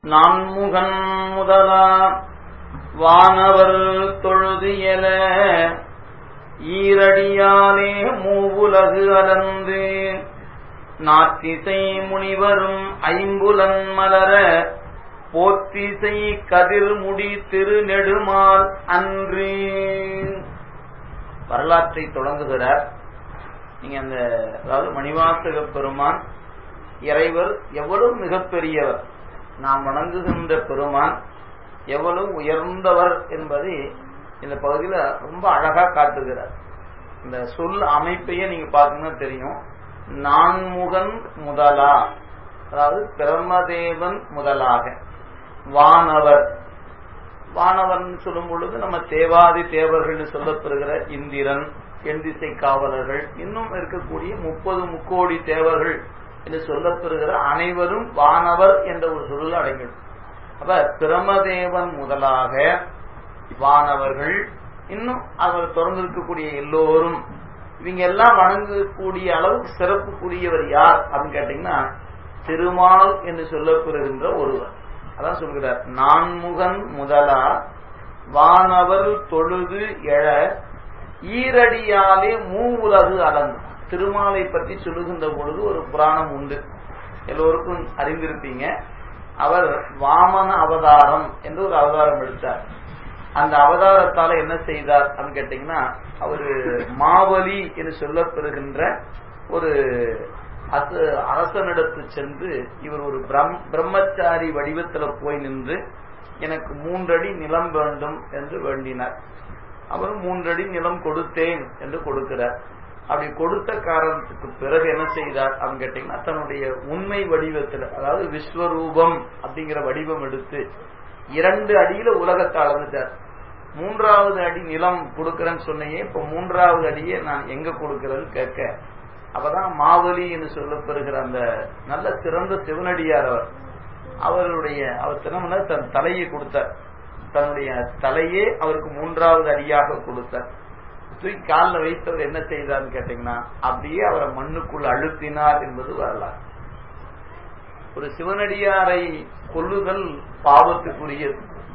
நான்முகன் முதலா வானவர் தொழுதியல ஈரடியாலே மூவுலகு அலந்து நாற்றிசை முனிவரும் ஐம்புலன் மலர போற்றிசை கதிர்முடி திருநெடுமால் அன்று வரலாற்றை தொடங்குகிறார் நீங்க அந்த அதாவது மணிவாசக பெருமான் இறைவர் எவ்வளவு மிகப்பெரியவர் நாம் வணங்குகின்ற பெருமான் எவ்வளவு உயர்ந்தவர் என்பதை இந்த பகுதியில ரொம்ப அழகா காட்டுகிறார் இந்த சொல் அமைப்பையே நீங்க பாத்தீங்கன்னா தெரியும் நான்முகன் முதலா அதாவது பிரம்மதேவன் முதலாக வானவர் வானவன் சொல்லும் பொழுது நம்ம தேவாதி தேவர்கள் சொல்லப்பெறுகிற இந்திரன் எண்திசை காவலர்கள் இன்னும் இருக்கக்கூடிய முப்பது முக்கோடி தேவர்கள் என்று சொல்லப்பெறுகிற அனைவரும் வானவர் என்ற ஒரு சொல்ல அடங்கிடும் அப்ப பிரமதேவன் முதலாக வானவர்கள் இன்னும் அவர் தொடர்ந்து இருக்கக்கூடிய எல்லோரும் இவங்க எல்லாம் வணங்கக்கூடிய அளவுக்கு சிறப்புக்குரியவர் யார் அப்படின்னு கேட்டீங்கன்னா திருமால் என்று சொல்லப்பெறுகின்ற ஒருவர் அதான் சொல்கிறார் நான்முகன் முதலா வானவர் தொழுது எழ ஈரடியாலே மூவுலகு அளந்து திருமாலை பற்றி சொல்லுகின்ற பொழுது ஒரு புராணம் உண்டு எல்லோருக்கும் அறிந்திருப்பீங்க அவர் வாமன அவதாரம் என்று ஒரு அவதாரம் எடுத்தார் அந்த அவதாரத்தால என்ன செய்தார் அப்படின்னு கேட்டீங்கன்னா அவரு மாவலி என்று சொல்லப்பெறுகின்ற ஒரு அரசனிடத்து சென்று இவர் ஒரு பிரம்மச்சாரி வடிவத்துல போய் நின்று எனக்கு மூன்றடி நிலம் வேண்டும் என்று வேண்டினார் அவர் மூன்றடி நிலம் கொடுத்தேன் என்று கொடுக்கிறார் அப்படி கொடுத்த காரணத்துக்கு பிறகு என்ன செய்தார் அப்படின்னு கேட்டீங்கன்னா தன்னுடைய உண்மை வடிவத்துல அதாவது விஸ்வரூபம் அப்படிங்கிற வடிவம் எடுத்து இரண்டு அடியில உலகத்தை அளந்துட்டார் மூன்றாவது அடி நிலம் கொடுக்கறேன்னு சொன்னையே இப்ப மூன்றாவது அடியே நான் எங்க கொடுக்கறேன்னு கேட்க அப்பதான் மாவலி என்று சொல்லப்பெறுகிற அந்த நல்ல சிறந்த சிவனடியார் அவர் அவருடைய அவர் தினமுன தன் தலையை கொடுத்தார் தன்னுடைய தலையே அவருக்கு மூன்றாவது அடியாக கொடுத்தார் தூக்கி காலில் வைத்தவர் என்ன செய்தார்னு கேட்டீங்கன்னா அப்படியே அவரை மண்ணுக்குள் அழுத்தினார் என்பது வரலாறு ஒரு சிவனடியாரை கொல்லுதல் பாவத்துக்குரியது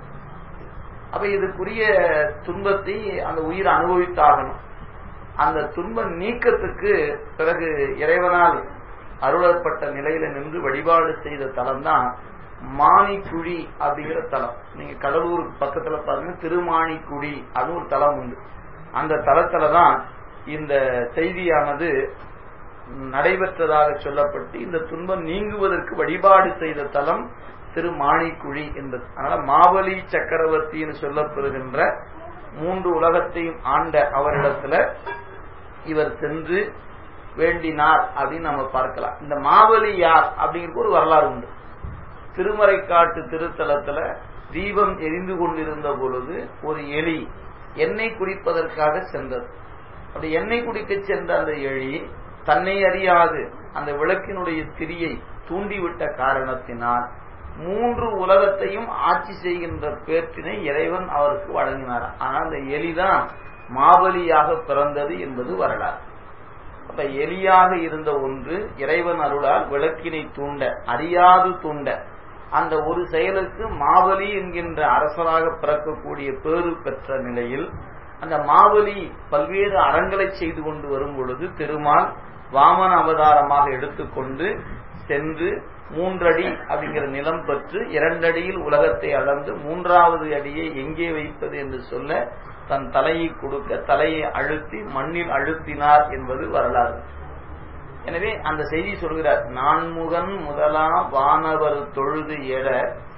அப்ப இதுக்குரிய துன்பத்தை அந்த உயிர் அனுபவித்தாகணும் அந்த துன்ப நீக்கத்துக்கு பிறகு இறைவனால் அருளப்பட்ட நிலையில நின்று வழிபாடு செய்த தலம் தான் மாணிக்குழி அப்படிங்கிற தலம் நீங்க கடலூர் பக்கத்துல பாத்தீங்கன்னா திருமாணிக்குழி அது ஒரு தலம் உண்டு அந்த தலத்துல தான் இந்த செய்தியானது நடைபெற்றதாக சொல்லப்பட்டு இந்த துன்பம் நீங்குவதற்கு வழிபாடு செய்த தலம் திருமாணிக்குழி என்பது அதனால மாவலி சக்கரவர்த்தின்னு சொல்லப்பெறுகின்ற மூன்று உலகத்தையும் ஆண்ட அவரிடத்துல இவர் சென்று வேண்டினார் அப்படின்னு நம்ம பார்க்கலாம் இந்த மாவலி யார் அப்படிங்கிற ஒரு வரலாறு உண்டு திருமறைக்காட்டு திருத்தலத்துல தீபம் எரிந்து கொண்டிருந்த பொழுது ஒரு எலி எண்ணெய் குடிப்பதற்காக சென்றது அப்படி எண்ணெய் குடிக்க சென்ற அந்த எலி தன்னை அறியாது அந்த விளக்கினுடைய திரியை தூண்டிவிட்ட காரணத்தினால் மூன்று உலகத்தையும் ஆட்சி செய்கின்ற பேற்றினை இறைவன் அவருக்கு வழங்கினார் ஆனால் அந்த எலிதான் மாபலியாக பிறந்தது என்பது வரலாறு அப்ப எலியாக இருந்த ஒன்று இறைவன் அருளால் விளக்கினை தூண்ட அறியாது தூண்ட அந்த ஒரு செயலுக்கு மாவலி என்கின்ற அரசராக பிறக்கக்கூடிய பேறு பெற்ற நிலையில் அந்த மாவலி பல்வேறு அறங்களை செய்து கொண்டு வரும் பொழுது திருமால் வாமன அவதாரமாக எடுத்துக்கொண்டு சென்று மூன்றடி அப்படிங்கிற நிலம் பெற்று இரண்டடியில் உலகத்தை அளந்து மூன்றாவது அடியை எங்கே வைப்பது என்று சொல்ல தன் தலையை கொடுக்க தலையை அழுத்தி மண்ணில் அழுத்தினார் என்பது வரலாறு எனவே அந்த செய்தி சொல்கிறார் நான்முகன் முதலா வானவர் தொழுது எழ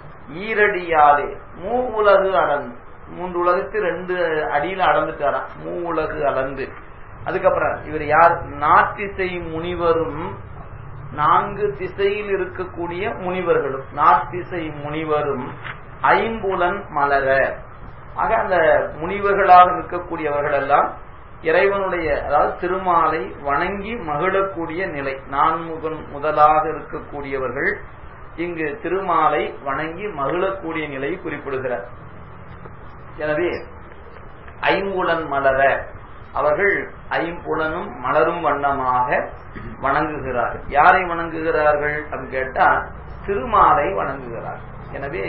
ஈரடியாலே மூ உலகு அளந்து மூன்று உலகத்து ரெண்டு அடியில அளந்துட்டாராம் மூ உலகு அளந்து அதுக்கப்புறம் இவர் யார் நாட்டிசை முனிவரும் நான்கு திசையில் இருக்கக்கூடிய முனிவர்களும் நாட்டிசை முனிவரும் ஐம்புலன் மலர ஆக அந்த முனிவர்களாக இருக்கக்கூடியவர்கள் எல்லாம் இறைவனுடைய அதாவது திருமாலை வணங்கி மகிழக்கூடிய நிலை நான்முகன் முதலாக இருக்கக்கூடியவர்கள் இங்கு திருமாலை வணங்கி மகிழக்கூடிய நிலையை குறிப்பிடுகிறார் எனவே ஐம்புலன் மலர அவர்கள் ஐம்புலனும் மலரும் வண்ணமாக வணங்குகிறார்கள் யாரை வணங்குகிறார்கள் அப்படின்னு கேட்டா திருமாலை வணங்குகிறார் எனவே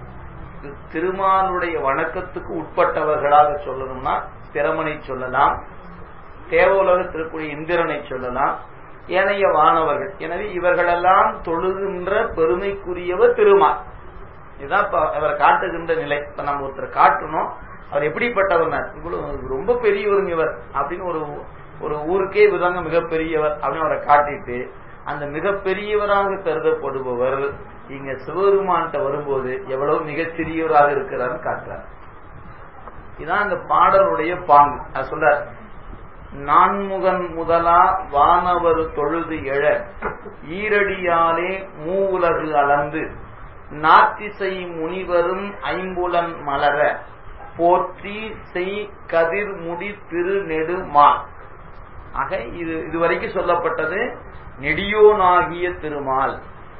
திருமாலுடைய வணக்கத்துக்கு உட்பட்டவர்களாக சொல்லணும்னா பிரமனை சொல்லலாம் தேவோலகத்திற்குரிய இந்திரனை சொல்லலாம் ஏனைய வானவர்கள் எனவே இவர்களெல்லாம் தொழுகின்ற பெருமைக்குரியவர் திருமால் இதுதான் இப்ப அவரை காட்டுகின்ற நிலை இப்ப நம்ம ஒருத்தர் காட்டணும் அவர் எப்படிப்பட்டவர் இவ்வளவு ரொம்ப பெரியவருங்க இவர் அப்படின்னு ஒரு ஒரு ஊருக்கே இவதாங்க மிகப்பெரியவர் அப்படின்னு அவரை காட்டிட்டு அந்த மிகப்பெரியவராக கருதப்படுபவர் இங்க சிவபெருமான்கிட்ட வரும்போது எவ்வளவு மிகச்சிறியவராக இருக்கிறார்னு காட்டுறார் இதான் இந்த பாடலுடைய பாங்கு அது சொல்றார் நான்முகன் முதலா வானவர் தொழுது எழ ஈரடியாலே மூவுலகு அளந்து நாத்திசை முனிவரும் ஐம்புலன் மலர போற்றி செய் கதிர் முடி திரு நெடுமா ஆக இது இதுவரைக்கும் சொல்லப்பட்டது நெடியோனாகிய திருமால்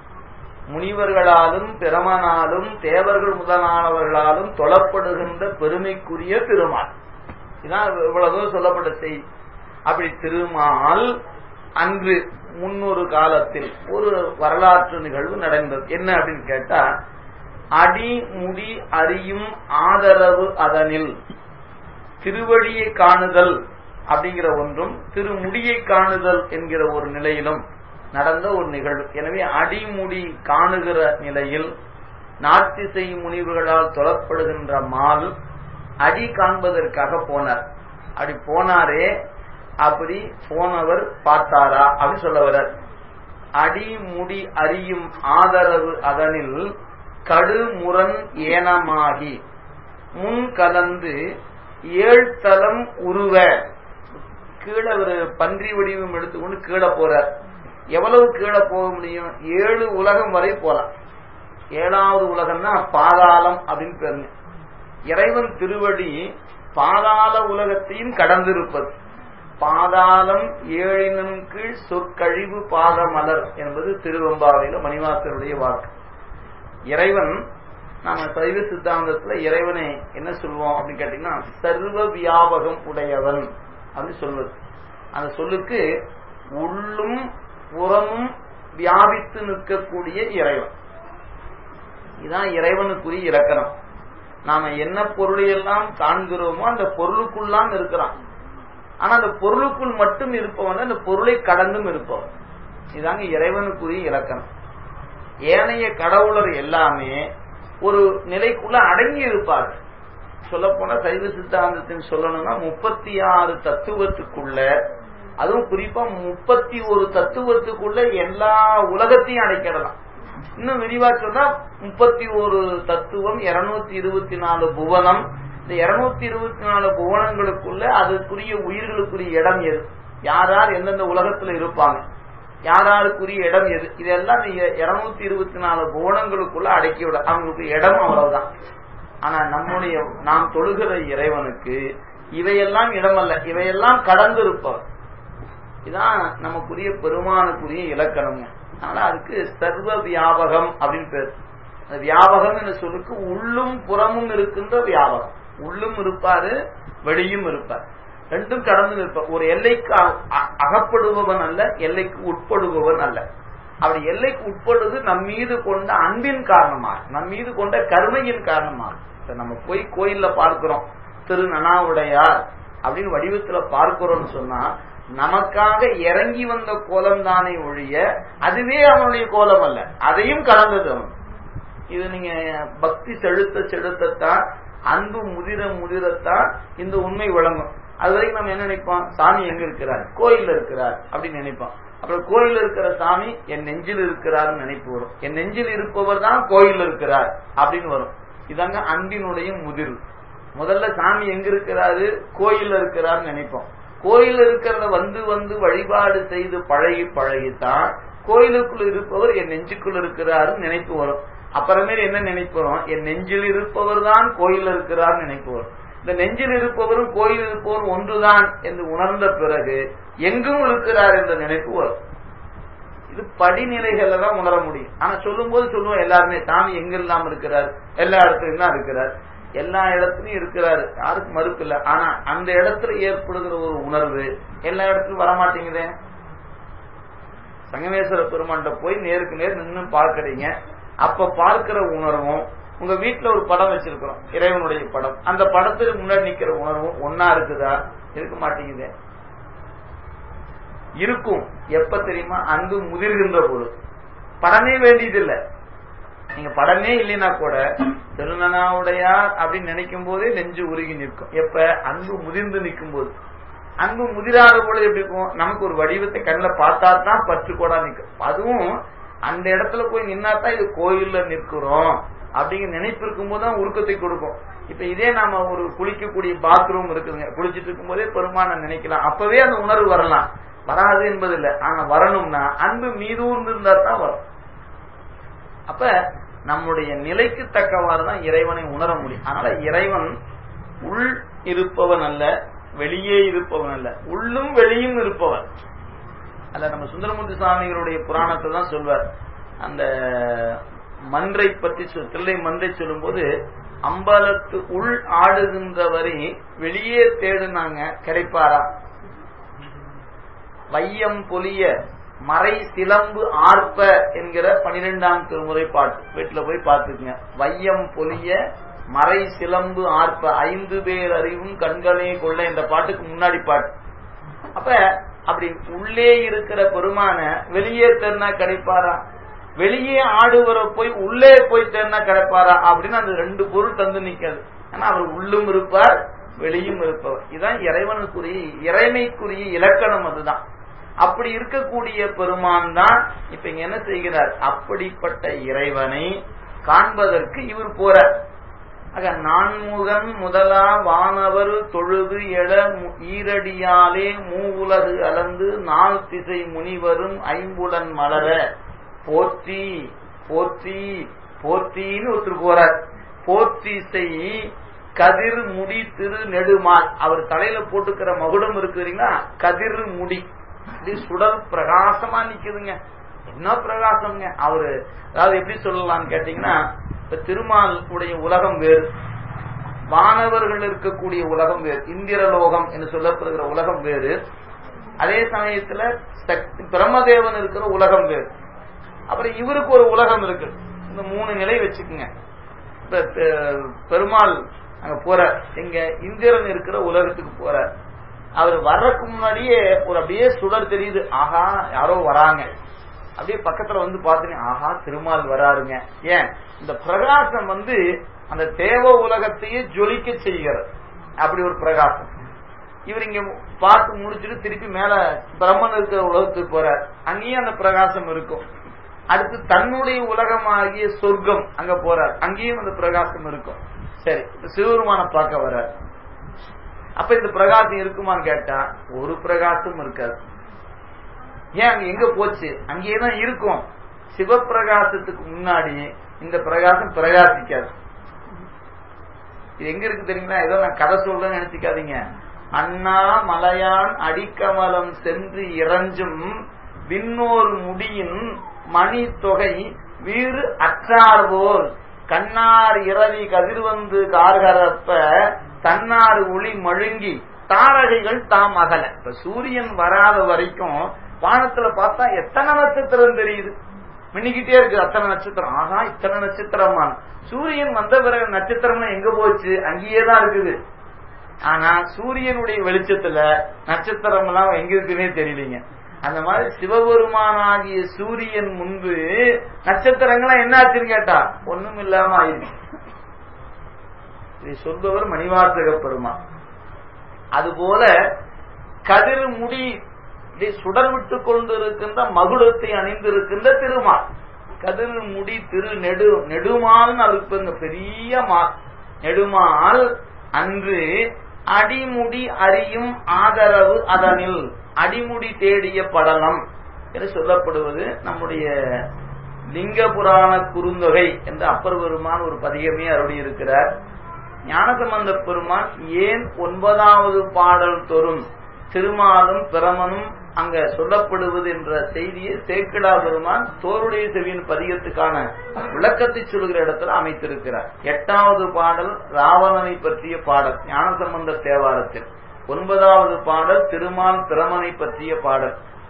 முனிவர்களாலும் பிரமனாலும் தேவர்கள் முதலானவர்களாலும் தொழப்படுகின்ற பெருமைக்குரிய திருமால் இதான் இவ்வளவு சொல்லப்பட்ட செய்தி அப்படி திருமால் அன்று முன்னொரு காலத்தில் ஒரு வரலாற்று நிகழ்வு நடந்தது என்ன அப்படின்னு கேட்டா அடி முடி அறியும் ஆதரவு அதனில் திருவடியை காணுதல் அப்படிங்கிற ஒன்றும் திருமுடியை காணுதல் என்கிற ஒரு நிலையிலும் நடந்த ஒரு நிகழ்வு எனவே அடிமுடி காணுகிற நிலையில் நாட்டிசை முனிவுகளால் தொழப்படுகின்ற மால் அடி காண்பதற்காக போனார் அப்படி போனாரே அப்படி போனவர் பார்த்தாரா அப்படின்னு சொல்ல வர்றார் அடிமுடி அறியும் ஆதரவு அதனில் கடுமுரண் ஏனமாகி முன் கலந்து ஏழ்தலம் உருவ கீழே ஒரு பன்றி வடிவம் எடுத்துக்கொண்டு கீழே போறார் எவ்வளவு கீழே போக முடியும் ஏழு உலகம் வரை போலாம் ஏழாவது உலகம்னா பாதாளம் அப்படின்னு பேருங்க இறைவன் திருவடி பாதாள உலகத்தையும் கடந்திருப்பது பாதாளம் ஏழினும் கீழ் சொற்கழிவு பாதமலர் என்பது திருவம்பாவையில மணிவாசருடைய வாக்கு இறைவன் நாம சைவ சித்தாந்தத்துல இறைவனை என்ன சொல்லுவோம் அப்படின்னு கேட்டீங்கன்னா சர்வ வியாபகம் உடையவன் அப்படின்னு சொல்வது அந்த சொல்லுக்கு உள்ளும் புறமும் வியாபித்து நிற்கக்கூடிய இறைவன் இதான் இறைவனுக்குரிய இலக்கணம் நாம என்ன பொருளையெல்லாம் காண்கிறோமோ அந்த பொருளுக்குள்ளாம் இருக்கிறான் ஆனா அந்த பொருளுக்குள் மட்டும் இருப்பவன் அந்த பொருளை கடந்தும் இருப்பவன் இதாங்க இறைவனுக்குரிய இலக்கணம் ஏனைய கடவுளர் எல்லாமே ஒரு நிலைக்குள்ள அடங்கி இருப்பார்கள் சொல்ல போனா சைவ சித்தாந்தத்தின் சொல்லணும்னா முப்பத்தி ஆறு தத்துவத்துக்குள்ள அதுவும் குறிப்பா முப்பத்தி ஒரு தத்துவத்துக்குள்ள எல்லா உலகத்தையும் அடைக்கிடலாம் இன்னும் விரிவா சொன்னா முப்பத்தி ஒரு தத்துவம் இருநூத்தி இருபத்தி நாலு புவனம் இந்த இருநூத்தி இருபத்தி நாலு புவனங்களுக்குள்ள அதுக்குரிய உயிர்களுக்குரிய இடம் எது யார் யார் எந்தெந்த உலகத்துல இருப்பாங்க யார் யாருக்குரிய இடம் எது இதெல்லாம் நீங்க இருநூத்தி இருபத்தி நாலு புவனங்களுக்குள்ள அடக்கி விட அவங்களுக்கு இடம் அவ்வளவுதான் ஆனா நம்முடைய நாம் தொழுகிற இறைவனுக்கு இவையெல்லாம் இடமல்ல இவையெல்லாம் கடந்து இருப்பவர் இதான் நமக்குரிய பெருமானுக்குரிய இலக்கணம் அதனால அதுக்கு சர்வ வியாபகம் அப்படின்னு பேர் அந்த வியாபகம் என்ற சொல்லுக்கு உள்ளும் புறமும் இருக்கின்ற வியாபகம் உள்ளும் இருப்பாரு வெளியும் இருப்பார் ரெண்டும் கடந்து நிற்பார் ஒரு எல்லைக்கு அகப்படுபவன் அல்ல எல்லைக்கு உட்படுபவன் அல்ல அப்படி எல்லைக்கு உட்படுவது நம் மீது கொண்ட அன்பின் காரணமாக நம் மீது கொண்ட கருணையின் காரணமாக இப்ப நம்ம போய் கோயில்ல பார்க்கிறோம் திரு நனாவுடையார் அப்படின்னு வடிவத்துல பார்க்கிறோம்னு சொன்னா நமக்காக இறங்கி வந்த கோலம் தானே ஒழிய அதுவே அவனுடைய கோலம் அல்ல அதையும் கடந்தது அவன் இது நீங்க பக்தி செலுத்த செலுத்தத்தான் அன்பு முதிர முதிரத்தான் இந்த உண்மை விளங்கும் அது வரைக்கும் நம்ம என்ன நினைப்போம் சாமி எங்க இருக்கிறார் கோயில் இருக்கிறார் அப்படின்னு நினைப்போம் அப்புறம் கோயில் இருக்கிற சாமி என் நெஞ்சில் இருக்கிறார்னு நினைப்பு வரும் என் நெஞ்சில் இருப்பவர் தான் கோயில் இருக்கிறார் அப்படின்னு வரும் இதாங்க அன்பினுடைய முதிர்வு முதல்ல சாமி எங்க இருக்கிறாரு கோயில் இருக்கிறார்னு நினைப்போம் கோயில் இருக்கிறத வந்து வந்து வழிபாடு செய்து பழகி பழகித்தான் கோயிலுக்குள் இருப்பவர் என் நெஞ்சுக்குள் இருக்கிறாருன்னு நினைப்பு வரும் அப்புறமேல என்ன நினைப்பு வரும் என் நெஞ்சில் இருப்பவர் தான் கோயில் இருக்கிறார் நினைப்பு வரும் இந்த நெஞ்சில் இருப்பவரும் கோயில் இருப்பவரும் ஒன்றுதான் என்று உணர்ந்த பிறகு எங்கும் இருக்கிறார் என்ற நினைப்பு வரும் இது படிநிலைகள்ல தான் உணர முடியும் ஆனா சொல்லும் போது சொல்லுவோம் எல்லாருமே சாமி எங்க இல்லாம இருக்கிறார் எல்லா இடத்துலயும் தான் இருக்கிறார் எல்லா இடத்துலயும் இருக்கிறாரு யாருக்கும் மறுப்பு இல்லை ஆனா அந்த இடத்துல ஏற்படுகிற ஒரு உணர்வு எல்லா இடத்துலயும் வரமாட்டேங்குதே சங்கமேஸ்வர பெருமான்கிட்ட போய் நேருக்கு நேர் நின்று பார்க்கறீங்க அப்ப பார்க்கிற உணர்வும் உங்க வீட்டுல ஒரு படம் வச்சிருக்கிறோம் இறைவனுடைய படம் அந்த படத்துக்கு முன்னாடி நிக்கிற உணர்வும் ஒன்னா இருக்குதா இருக்க மாட்டேங்குது இருக்கும் எப்ப தெரியுமா அன்பு முதிர்கின்ற பொழுது படமே வேண்டியதில்லை நீங்க படமே இல்லைன்னா கூட திருநனாவுடையார் அப்படின்னு நினைக்கும் போதே நெஞ்சு உருகி நிற்கும் எப்ப அன்பு முதிர்ந்து நிற்கும் போது அன்பு முதிராத பொழுது எப்படி இருக்கும் நமக்கு ஒரு வடிவத்தை கண்ணில் பார்த்தா தான் பற்று கூட நிற்கும் அதுவும் அந்த இடத்துல போய் நின்னாதான் இது கோயில்ல நிற்கிறோம் அப்படிங்கிற நினைப்பு இருக்கும் போது தான் உருக்கத்தை கொடுக்கும் இப்ப இதே நாம ஒரு குளிக்கக்கூடிய பாத்ரூம் இருக்குதுங்க குளிச்சிட்டு இருக்கும் போதே பெருமான நினைக்கலாம் அப்பவே அந்த உணர்வு வரலாம் வராது என்பது இல்லை ஆனா வரணும்னா அன்பு மீதூர்ந்து இருந்தா தான் வரும் அப்ப நம்முடைய நிலைக்கு தக்கவாறு தான் இறைவனை உணர முடியும் அதனால இறைவன் உள் இருப்பவன் அல்ல வெளியே இருப்பவன் அல்ல உள்ளும் வெளியும் இருப்பவன் அல்ல நம்ம சுந்தரமூர்த்தி சுவாமிகளுடைய புராணத்தை தான் சொல்வார் அந்த மன்றை பற்றி தில்லை மன்றை சொல்லும் போது அம்பலத்து உள் ஆடுகின்றவரை வெளியே தேடுனாங்க கிடைப்பாரா வையம் பொலிய மறை சிலம்பு ஆர்ப்ப என்கிற பனிரெண்டாம் திருமுறை பாட்டு வீட்டுல போய் பார்த்துக்குங்க வையம் பொலிய மறை சிலம்பு ஆர்ப்ப ஐந்து பேர் அறிவும் கண்களே கொள்ள என்ற பாட்டுக்கு முன்னாடி பாட்டு அப்ப அப்படி உள்ளே இருக்கிற பெருமான வெளியே தேர்னா கிடைப்பாரா வெளியே ஆடுவர போய் உள்ளே போய் தேர்னா கிடைப்பாரா அப்படின்னு அந்த ரெண்டு பொருள் தந்து நிக்காது ஆனா அவர் உள்ளும் இருப்பார் வெளியும் இருப்பவர் இதுதான் இறைவனுக்குரிய இறைமைக்குரிய இலக்கணம் அதுதான் அப்படி இருக்கக்கூடிய பெருமான் தான் இப்ப இங்க என்ன செய்கிறார் அப்படிப்பட்ட இறைவனை காண்பதற்கு இவர் போறார் ஆக நான்முகன் முதலா வானவர் தொழுது எழ ஈரடியாலே மூவுலகு அளந்து நாள் திசை முனிவரும் ஐம்புலன் மலர போற்றி போற்றி போற்றின்னு ஒருத்தர் போறார் போற்றிசை கதிர் முடி திரு நெடுமால் அவர் தலையில போட்டுக்கிற மகுடம் இருக்குறீங்களா கதிர் முடி அப்படி சுடல் பிரகாசமா நிக்குதுங்க என்ன பிரகாசம்ங்க அவரு அதாவது எப்படி சொல்லலாம்னு கேட்டீங்கன்னா இப்ப திருமால் உடைய உலகம் வேறு வானவர்கள் இருக்கக்கூடிய உலகம் வேறு இந்திரலோகம் என்று சொல்லப்படுகிற உலகம் வேறு அதே சமயத்துல சக்தி பிரம்மதேவன் இருக்கிற உலகம் வேறு அப்புறம் இவருக்கு ஒரு உலகம் இருக்கு இந்த மூணு நிலை வச்சுக்குங்க இப்ப பெருமாள் அங்க போற எங்க இந்திரன் இருக்கிற உலகத்துக்கு போற அவர் வர்றதுக்கு முன்னாடியே ஒரு அப்படியே சுடர் தெரியுது ஆஹா யாரோ வராங்க அப்படியே பக்கத்துல வந்து பாத்தீங்க ஆஹா திருமால் வராருங்க ஏன் இந்த பிரகாசம் வந்து அந்த தேவ உலகத்தையே ஜொலிக்க செய்கிறது அப்படி ஒரு பிரகாசம் இவர் இங்க பார்த்து முடிச்சுட்டு திருப்பி மேல பிரம்மன் இருக்கிற உலகத்துக்கு போறார் அங்கேயும் அந்த பிரகாசம் இருக்கும் அடுத்து தன்னுடைய உலகமாகிய சொர்க்கம் அங்க போறார் அங்கேயும் அந்த பிரகாசம் இருக்கும் சரி சிவருமான பார்க்க வர்றார் அப்ப இந்த பிரகாசம் இருக்குமான்னு கேட்டா ஒரு பிரகாசம் இருக்காது ஏன் அங்க எங்க போச்சு அங்கேயே தான் இருக்கும் சிவப்பிரகாசத்துக்கு முன்னாடி இந்த பிரகாசம் பிரகாசிக்காது இது எங்க இருக்கு தெரியுங்களா ஏதோ நான் கதை சொல்றேன்னு நினைச்சுக்காதீங்க அண்ணா மலையான் அடிக்கமலம் சென்று இறஞ்சும் விண்ணோர் முடியின் மணி தொகை வீறு அற்றார் போல் கண்ணார் இரவி கதிர்வந்து கார்கரப்ப தன்னார் ஒளி மழுங்கி தாரகைகள் தாம் அகல இப்ப சூரியன் வராத வரைக்கும் வானத்துல பார்த்தா எத்தனை நட்சத்திரம் தெரியுது மின்னிக்கிட்டே இருக்கு அத்தனை நட்சத்திரம் ஆகா இத்தனை நட்சத்திரமா சூரியன் வந்த பிறகு நட்சத்திரம் எங்க போச்சு அங்கேயே தான் இருக்குது ஆனா சூரியனுடைய வெளிச்சத்துல நட்சத்திரம் எல்லாம் எங்க இருக்குன்னே தெரியலீங்க அந்த மாதிரி சிவபெருமானாகிய சூரியன் முன்பு நட்சத்திரங்கள்லாம் என்ன ஆச்சுன்னு கேட்டா ஒண்ணும் இல்லாம ஆயிருக்கு இதை சொல்பவர் மணிவாசக பெருமா அதுபோல கதிர் முடி சுடர் விட்டு கொண்டிருக்கின்ற மகுடத்தை அணிந்திருக்கின்ற திருமால் கதிர் முடி திரு நெடு நெடுமால் அவருக்கு பெரிய மால் நெடுமால் அன்று அடிமுடி அறியும் ஆதரவு அதனில் அடிமுடி தேடிய படலம் என்று சொல்லப்படுவது நம்முடைய லிங்க புராண குறுந்தொகை என்று அப்பர் பெருமான் ஒரு பதிகமே அருளி இருக்கிறார் ஞானசம்பந்த பெருமான் ஏன் ஒன்பதாவது பாடல் தொறும் திருமாலும் பிரமனும் அங்க சொல்லப்படுவது என்ற செய்தியை சேக்கிடா பெருமான் தோருடைய செவியின் பதிகத்துக்கான விளக்கத்தை சொல்லுகிற இடத்துல அமைத்திருக்கிறார் எட்டாவது பாடல் ராவணனை பற்றிய பாடல் ஞானசம்பந்த தேவாரத்தில் ஒன்பதாவது பாடல் திருமால் பிரமனை பற்றிய பாடல்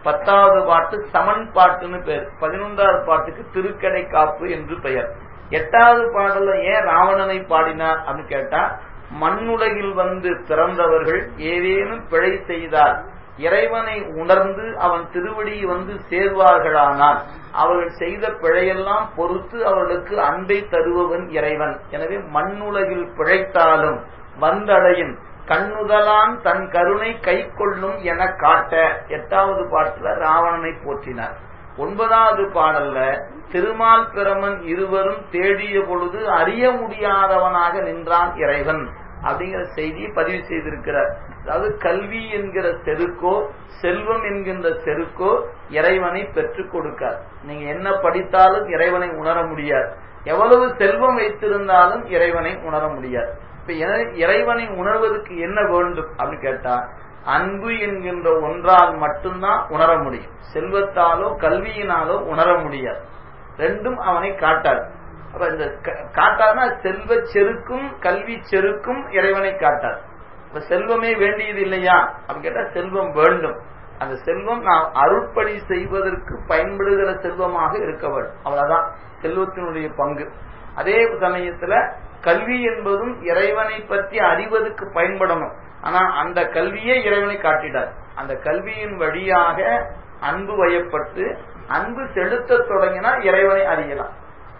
பத்தாவது பாட்டு சமன் பாட்டுன்னு பேர் பதினொன்றாவது பாட்டுக்கு திருக்கடை காப்பு என்று பெயர் எட்டாவது பாடல்ல ஏன் ராவணனை பாடினார் அப்படின்னு கேட்டா மண்ணுலகில் வந்து பிறந்தவர்கள் ஏதேனும் பிழை செய்தால் இறைவனை உணர்ந்து அவன் திருவடி வந்து சேர்வார்களானால் அவர்கள் செய்த பிழையெல்லாம் பொறுத்து அவர்களுக்கு அன்பை தருபவன் இறைவன் எனவே மண்ணுலகில் பிழைத்தாலும் வந்தடையின் கண்ணுதலான் தன் கருணை கை கொள்ளும் என காட்ட எட்டாவது பாட்டுல ராவணனை போற்றினார் ஒன்பதாவது பாடல்ல திருமால் பிரமன் இருவரும் தேடிய பொழுது அறிய முடியாதவனாக நின்றான் இறைவன் அப்படிங்கிற செய்தியை பதிவு செய்திருக்கிறார் அதாவது கல்வி என்கிற செருக்கோ செல்வம் என்கின்ற செருக்கோ இறைவனை பெற்றுக் கொடுக்கார் நீங்க என்ன படித்தாலும் இறைவனை உணர முடியாது எவ்வளவு செல்வம் வைத்திருந்தாலும் இறைவனை உணர முடியாது இப்ப இறைவனை உணர்வதற்கு என்ன வேண்டும் அப்படின்னு கேட்டா அன்பு என்கின்ற ஒன்றால் மட்டும்தான் உணர முடியும் செல்வத்தாலோ கல்வியினாலோ உணர முடியாது ரெண்டும் அவனை காட்டாது அப்ப இந்த காட்டாதுன்னா செல்வ செருக்கும் கல்வி செருக்கும் இறைவனை காட்டாது இப்ப செல்வமே வேண்டியது இல்லையா அப்படின்னு கேட்டா செல்வம் வேண்டும் அந்த செல்வம் நாம் அருட்படி செய்வதற்கு பயன்படுகிற செல்வமாக இருக்க வேண்டும் அவ்வளவுதான் செல்வத்தினுடைய பங்கு அதே சமயத்துல கல்வி என்பதும் இறைவனை பற்றி அறிவதற்கு பயன்படணும் ஆனா அந்த கல்வியே இறைவனை காட்டிடார் அந்த கல்வியின் வழியாக அன்பு வயப்பட்டு அன்பு செலுத்த தொடங்கினா இறைவனை அறியலாம்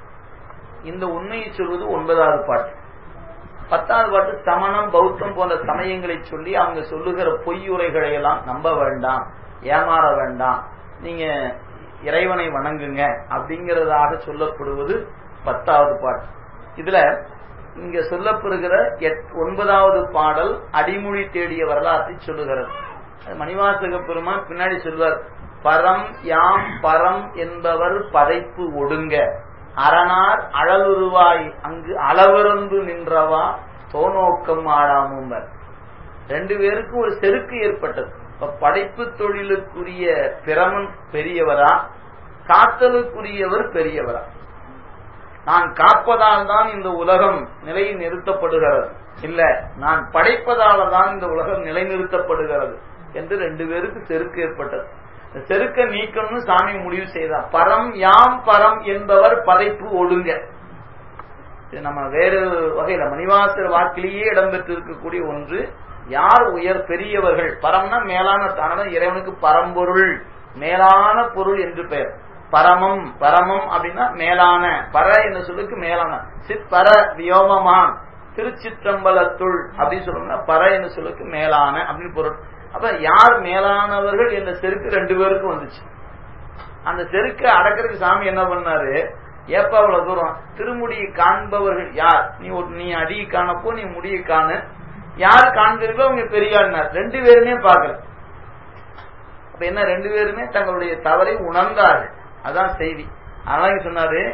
இந்த உண்மையை சொல்வது ஒன்பதாவது பாட்டு பத்தாவது பாட்டு சமணம் பௌத்தம் போன்ற சமயங்களை சொல்லி அவங்க சொல்லுகிற பொய்யுரைகளை எல்லாம் நம்ப வேண்டாம் ஏமாற வேண்டாம் நீங்க இறைவனை வணங்குங்க அப்படிங்கிறதாக சொல்லப்படுவது பத்தாவது பாட்டு இதுல இங்க சொல்லப்படுகிற ஒன்பதாவது பாடல் அடிமொழி தேடிய வரலாற்றை சொல்லுகிறது மணிவாசக பெருமான் பின்னாடி சொல்வார் பரம் யாம் பரம் என்பவர் பதைப்பு ஒடுங்க அரணார் அழலுருவாய் அங்கு அளவிறந்து நின்றவா தோநோக்கம் ஆடாமும்பர் ரெண்டு பேருக்கும் ஒரு செருக்கு ஏற்பட்டது இப்ப படைப்பு தொழிலுக்குரிய பிரமன் பெரியவரா காத்தலுக்குரியவர் பெரியவரா நான் காப்பதால் தான் இந்த உலகம் நிலை நிறுத்தப்படுகிறது இல்ல நான் படைப்பதால தான் இந்த உலகம் நிலைநிறுத்தப்படுகிறது என்று ரெண்டு பேருக்கு செருக்கு ஏற்பட்டது இந்த செருக்க நீக்கம்னு சாமி முடிவு செய்தார் பரம் யாம் பரம் என்பவர் படைப்பு ஒடுங்க இது நம்ம வேறு வகையில மணிவாசர் வாக்கிலேயே இடம்பெற்று இருக்கக்கூடிய ஒன்று யார் உயர் பெரியவர்கள் பரம்னா மேலான தானதான் இறைவனுக்கு பரம்பொருள் மேலான பொருள் என்று பெயர் பரமம் பரமம் அப்படின்னா மேலான பர என்ற சொல்லுக்கு மேலான சித் பர வியோமமான் திருச்சிற்றம்பலத்துள் அப்படின்னு சொல்லணும்னா பர என்ற சொல்லுக்கு மேலான அப்படின்னு பொருள் அப்ப யார் மேலானவர்கள் என்ற செருக்கு ரெண்டு பேருக்கும் வந்துச்சு அந்த செருக்கை அடக்கிறதுக்கு சாமி என்ன பண்ணாரு ஏப்பா அவ்வளவு தூரம் திருமுடியை காண்பவர்கள் யார் நீ ஒரு நீ அடியை காணப்போ நீ முடியை காணு யாரு காண்கிறீர்களோ அவங்க பெரியாள்னார் ரெண்டு பேருமே பார்க்கல அப்ப என்ன ரெண்டு பேருமே தங்களுடைய தவறை உணர்ந்தார்கள் அதான் செய்தி அதனால சொன்னாரு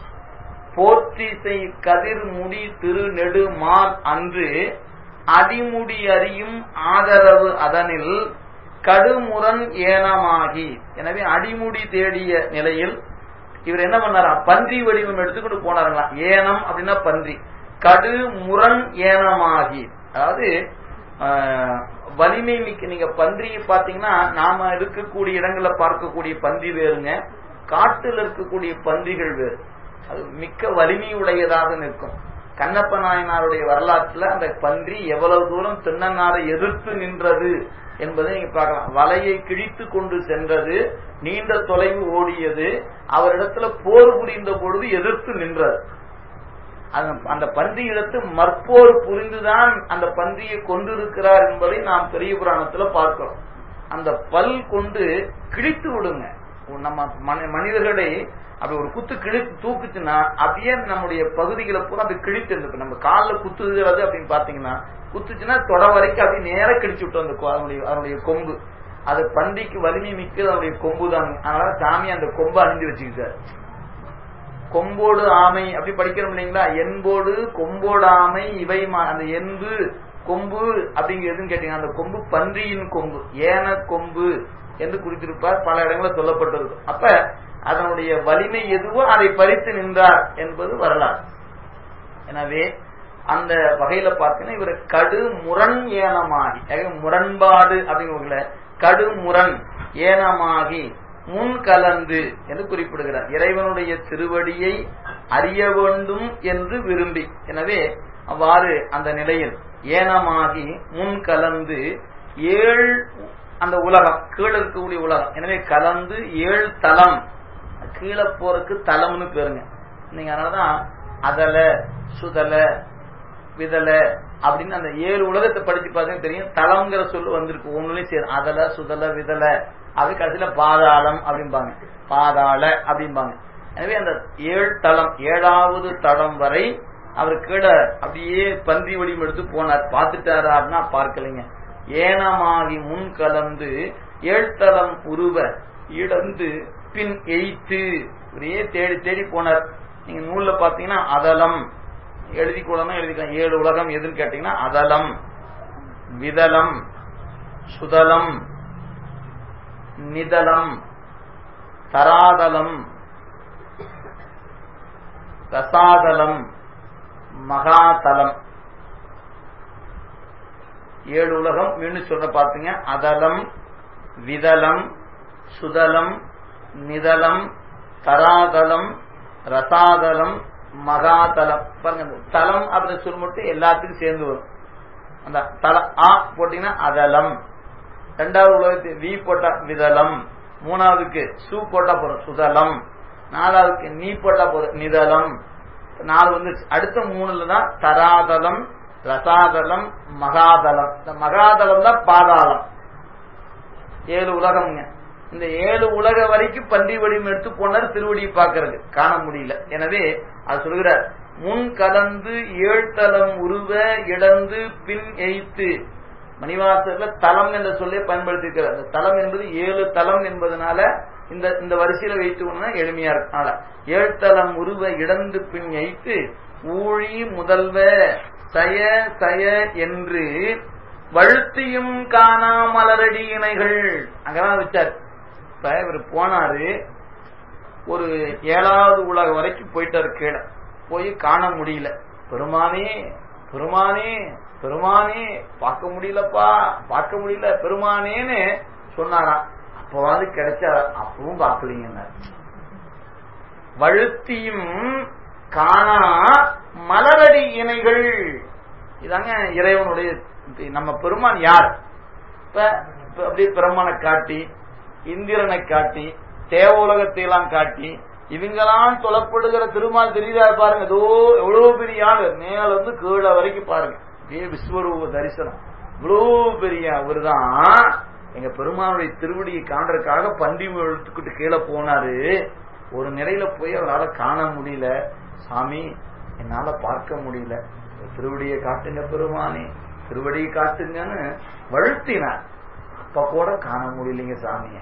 போற்றிசை கதிர் முடி திரு நெடு மால் அன்று அடிமுடி அறியும் ஆதரவு அதனில் கடுமுரண் ஏனமாகி எனவே அடிமுடி தேடிய நிலையில் இவர் என்ன பண்ணாரா பன்றி வடிவம் எடுத்துக்கிட்டு போனாருங்களா ஏனம் அப்படின்னா பன்றி கடு முரண் ஏனமாகி அதாவது வலிமை மிக்க நீங்க பன்றியை பாத்தீங்கன்னா நாம இருக்கக்கூடிய இடங்கள்ல பார்க்கக்கூடிய பன்றி வேறுங்க காட்டில் இருக்கக்கூடிய பன்றிகள் வேறு அது மிக்க வலிமை உடையதாக நிற்கும் கண்ணப்ப நாயனாருடைய வரலாற்றுல அந்த பன்றி எவ்வளவு தூரம் தென்னநாரை எதிர்த்து நின்றது என்பதை நீங்க பார்க்கலாம் வலையை கிழித்து கொண்டு சென்றது நீண்ட தொலைவு ஓடியது அவரிடத்துல போர் புரிந்த பொழுது எதிர்த்து நின்றது அந்த பன்றி இடத்து மற்போர் புரிந்துதான் அந்த பன்றியை கொண்டிருக்கிறார் என்பதை நாம் பெரிய புராணத்துல பார்க்கிறோம் அந்த பல் கொண்டு கிழித்து விடுங்க நம்ம மனிதர்களை அப்படி ஒரு குத்து கிழித்து தூக்குச்சுன்னா அப்படியே நம்முடைய பகுதிகளை பூரா அப்படி கிழித்து இருக்கு நம்ம காலில் குத்துகிறது அப்படின்னு பாத்தீங்கன்னா குத்துச்சுன்னா தொட வரைக்கும் அப்படியே நேரம் கிழிச்சு விட்டோம் அந்த அதனுடைய அதனுடைய கொம்பு அது பன்றிக்கு வலிமை மிக்க அதனுடைய கொம்பு தான் அதனால சாமி அந்த கொம்பு அணிந்து வச்சுக்கிட்டார் கொம்போடு ஆமை அப்படி படிக்கிறோம் இல்லைங்களா என்போடு கொம்போடு ஆமை இவை அந்த என்பு கொம்பு அப்படிங்கிறதுன்னு கேட்டீங்க அந்த கொம்பு பன்றியின் கொம்பு ஏன கொம்பு என்று குறித்திருப்பார் பல இடங்களில் சொல்லப்பட்டிருக்கு அப்ப அதனுடைய வலிமை எதுவோ அதை பறித்து நின்றார் என்பது வரலாறு எனவே அந்த வகையில பார்த்தீங்கன்னா இவர் கடு முரண் ஏனமாகி முரண்பாடு அப்படிங்கிற கடு முரண் ஏனமாகி முன் கலந்து என்று குறிப்பிடுகிறார் இறைவனுடைய திருவடியை அறிய வேண்டும் என்று விரும்பி எனவே அவ்வாறு அந்த நிலையில் ஏனமாகி முன் கலந்து ஏழ் அந்த உலகம் கீழே இருக்கக்கூடிய உலகம் எனவே கலந்து ஏழு தலம் கீழே போறதுக்கு தலம்னு பேருங்க நீங்க அதனாலதான் அதல சுதல விதல அப்படின்னு அந்த ஏழு உலகத்தை படிச்சு பார்த்தீங்கன்னா தெரியும் தலம்ங்கிற சொல்லு வந்திருக்கு ஒண்ணுலயும் சரி அதல சுதல விதல அது கடைசியில பாதாளம் அப்படிம்பாங்க பாதாள அப்படிம்பாங்க எனவே அந்த ஏழு தளம் ஏழாவது தளம் வரை அவர் கீழே அப்படியே பன்றி வடிவம் எடுத்து போனார் பார்த்துட்டாராருன்னா பார்க்கலைங்க ஏனமாகி முன் கலந்து ஏழ்தளம் உருவ இடந்து பின் எய்த்து ஒரே தேடி தேடி போனார் நீங்க நூல்ல பாத்தீங்கன்னா அதலம் எழுதி கூடனா எழுதிக்கலாம் ஏழு உலகம் எதுன்னு கேட்டீங்கன்னா அதலம் விதலம் சுதலம் நிதலம் தராதலம் ரசாதலம் மகாதலம் ஏழு உலகம் மீண்டும் சொல்ற பாத்தீங்க அதலம் விதலம் சுதலம் நிதலம் தராதலம் ரசாதலம் மகாதலம் பாருங்க இந்த தலம் அப்படின்னு சொல்ல மட்டும் எல்லாத்துக்கும் சேர்ந்து வரும் அந்த தல ஆ போட்டீங்கன்னா அதலம் ரெண்டாவது உலகத்துக்கு வி போட்டா விதலம் மூணாவதுக்கு சு போட்டா போதும் சுதலம் நாலாவதுக்கு நீ போட்டா போதும் நிதலம் நாலு வந்து அடுத்த மூணுல தான் தராதலம் ரசாதலம் மகாதலம் இந்த மகாதலம் தான் பாதாளம் ஏழு உலகம்ங்க இந்த ஏழு உலக வரைக்கும் பன்றி வடிவம் எடுத்து போனார் திருவடியை பார்க்கறது காண முடியல எனவே அது சொல்கிறார் முன் கலந்து ஏழ்தலம் உருவ இடந்து பின் எய்த்து மணிவாசர்ல தலம் என்ற சொல்லே பயன்படுத்திருக்கிறார் அந்த தலம் என்பது ஏழு தலம் என்பதனால இந்த இந்த வரிசையில வைத்து எளிமையா இருக்கனால ஏழ்தலம் உருவ இடந்து பின் எய்த்து ஊழி முதல்வ சய சய என்று வழுத்தியும் காணா மலரடி இணைகள் அங்கதான் வச்சார் இப்ப இவர் போனாரு ஒரு ஏழாவது உலக வரைக்கும் போயிட்டாரு கீழே போய் காண முடியல பெருமானே பெருமானே பெருமானே பார்க்க முடியலப்பா பார்க்க முடியல பெருமானேன்னு சொன்னாராம் அப்பவாது கிடைச்சாரா அப்பவும் பார்க்கலீங்க வழுத்தியும் காணா மலரடி இணைகள் இதாங்க இறைவனுடைய நம்ம பெருமான் யார் இப்ப அப்படியே பெருமானை காட்டி இந்திரனை காட்டி தேவ உலகத்தை எல்லாம் காட்டி இவங்கெல்லாம் தொழப்படுகிற திருமால் தெரியுதா பாருங்க ஏதோ எவ்வளவு பெரிய ஆளு மேல இருந்து கீழே வரைக்கும் பாருங்க அப்படியே விஸ்வரூப தரிசனம் இவ்வளவு பெரிய அவரு தான் எங்க பெருமானுடைய திருவடியை காண்றதுக்காக பண்டி எடுத்துக்கிட்டு கீழே போனாரு ஒரு நிலையில போய் அவரால் காண முடியல சாமி என்னால பார்க்க முடியல திருவடியை காட்டுங்க பெருமானே திருவடியை காட்டுங்கன்னு வழுத்தினார் அப்ப கூட காண முடியலைங்க சாமிய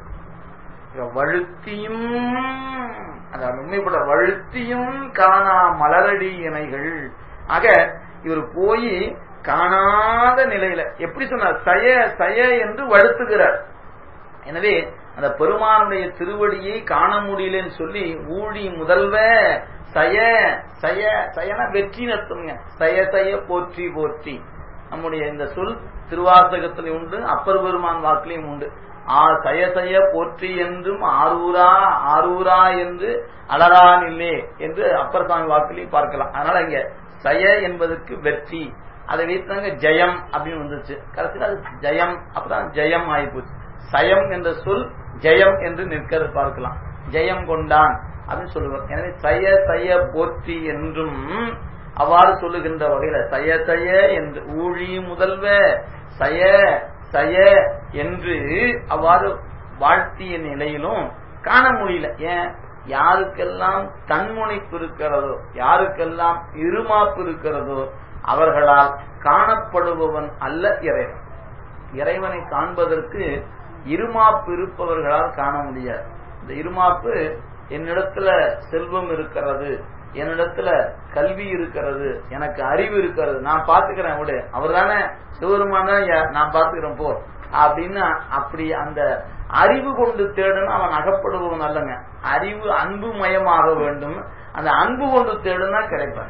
வழுத்தியும் அதாவது உண்மைப்பட வழுத்தியும் காணா மலரடி இணைகள் ஆக இவர் போய் காணாத நிலையில எப்படி சொன்னார் சய சய என்று வழுத்துகிறார் எனவே அந்த பெருமானுடைய திருவடியை காண முடியலன்னு சொல்லி ஊழி முதல்வ சய சய சயன வெற்றி நத்துங்க சய சய போற்றி போற்றி நம்முடைய இந்த சொல் திருவாசகத்திலும் உண்டு அப்பர் பெருமான் வாக்கிலையும் உண்டு ஆ சய சய போற்றி என்றும் ஆரூரா ஆரூரா என்று அலரானில்லே என்று அப்பர் சாமி வாக்கிலையும் பார்க்கலாம் அதனால இங்க சய என்பதற்கு வெற்றி அதை வைத்தாங்க ஜெயம் அப்படின்னு வந்துச்சு கடைசியில் அது ஜெயம் அப்பதான் ஜெயம் ஆயிப்போச்சு சயம் என்ற சொல் ஜெயம் என்று நிற்கிறது பார்க்கலாம் ஜெயம் கொண்டான் அப்படின்னு சொல்லுவார் எனவே சய சய போற்றி என்றும் அவ்வாறு சொல்லுகின்ற வகையில சய சய என்று ஊழி முதல்வ சய சய என்று அவ்வாறு வாழ்த்திய நிலையிலும் காண முடியல ஏன் யாருக்கெல்லாம் தன்முனைப்பு இருக்கிறதோ யாருக்கெல்லாம் இருமாப்பு இருக்கிறதோ அவர்களால் காணப்படுபவன் அல்ல இறைவன் இறைவனை காண்பதற்கு இருமாப்பு இருப்பவர்களால் காண முடியாது இந்த இருமாப்பு என்னிடத்துல செல்வம் இருக்கிறது என்னிடத்துல கல்வி இருக்கிறது எனக்கு அறிவு இருக்கிறது நான் பாத்துக்கிறேன் விடு அவர் தானே சிவருமான நான் பாத்துக்கிறேன் போ அப்படின்னு அப்படி அந்த அறிவு கொண்டு தேடுனா அவன் அகப்படுபவன் அல்லங்க அறிவு அன்பு மயமாக வேண்டும் அந்த அன்பு கொண்டு தேடுனா கிடைப்பான்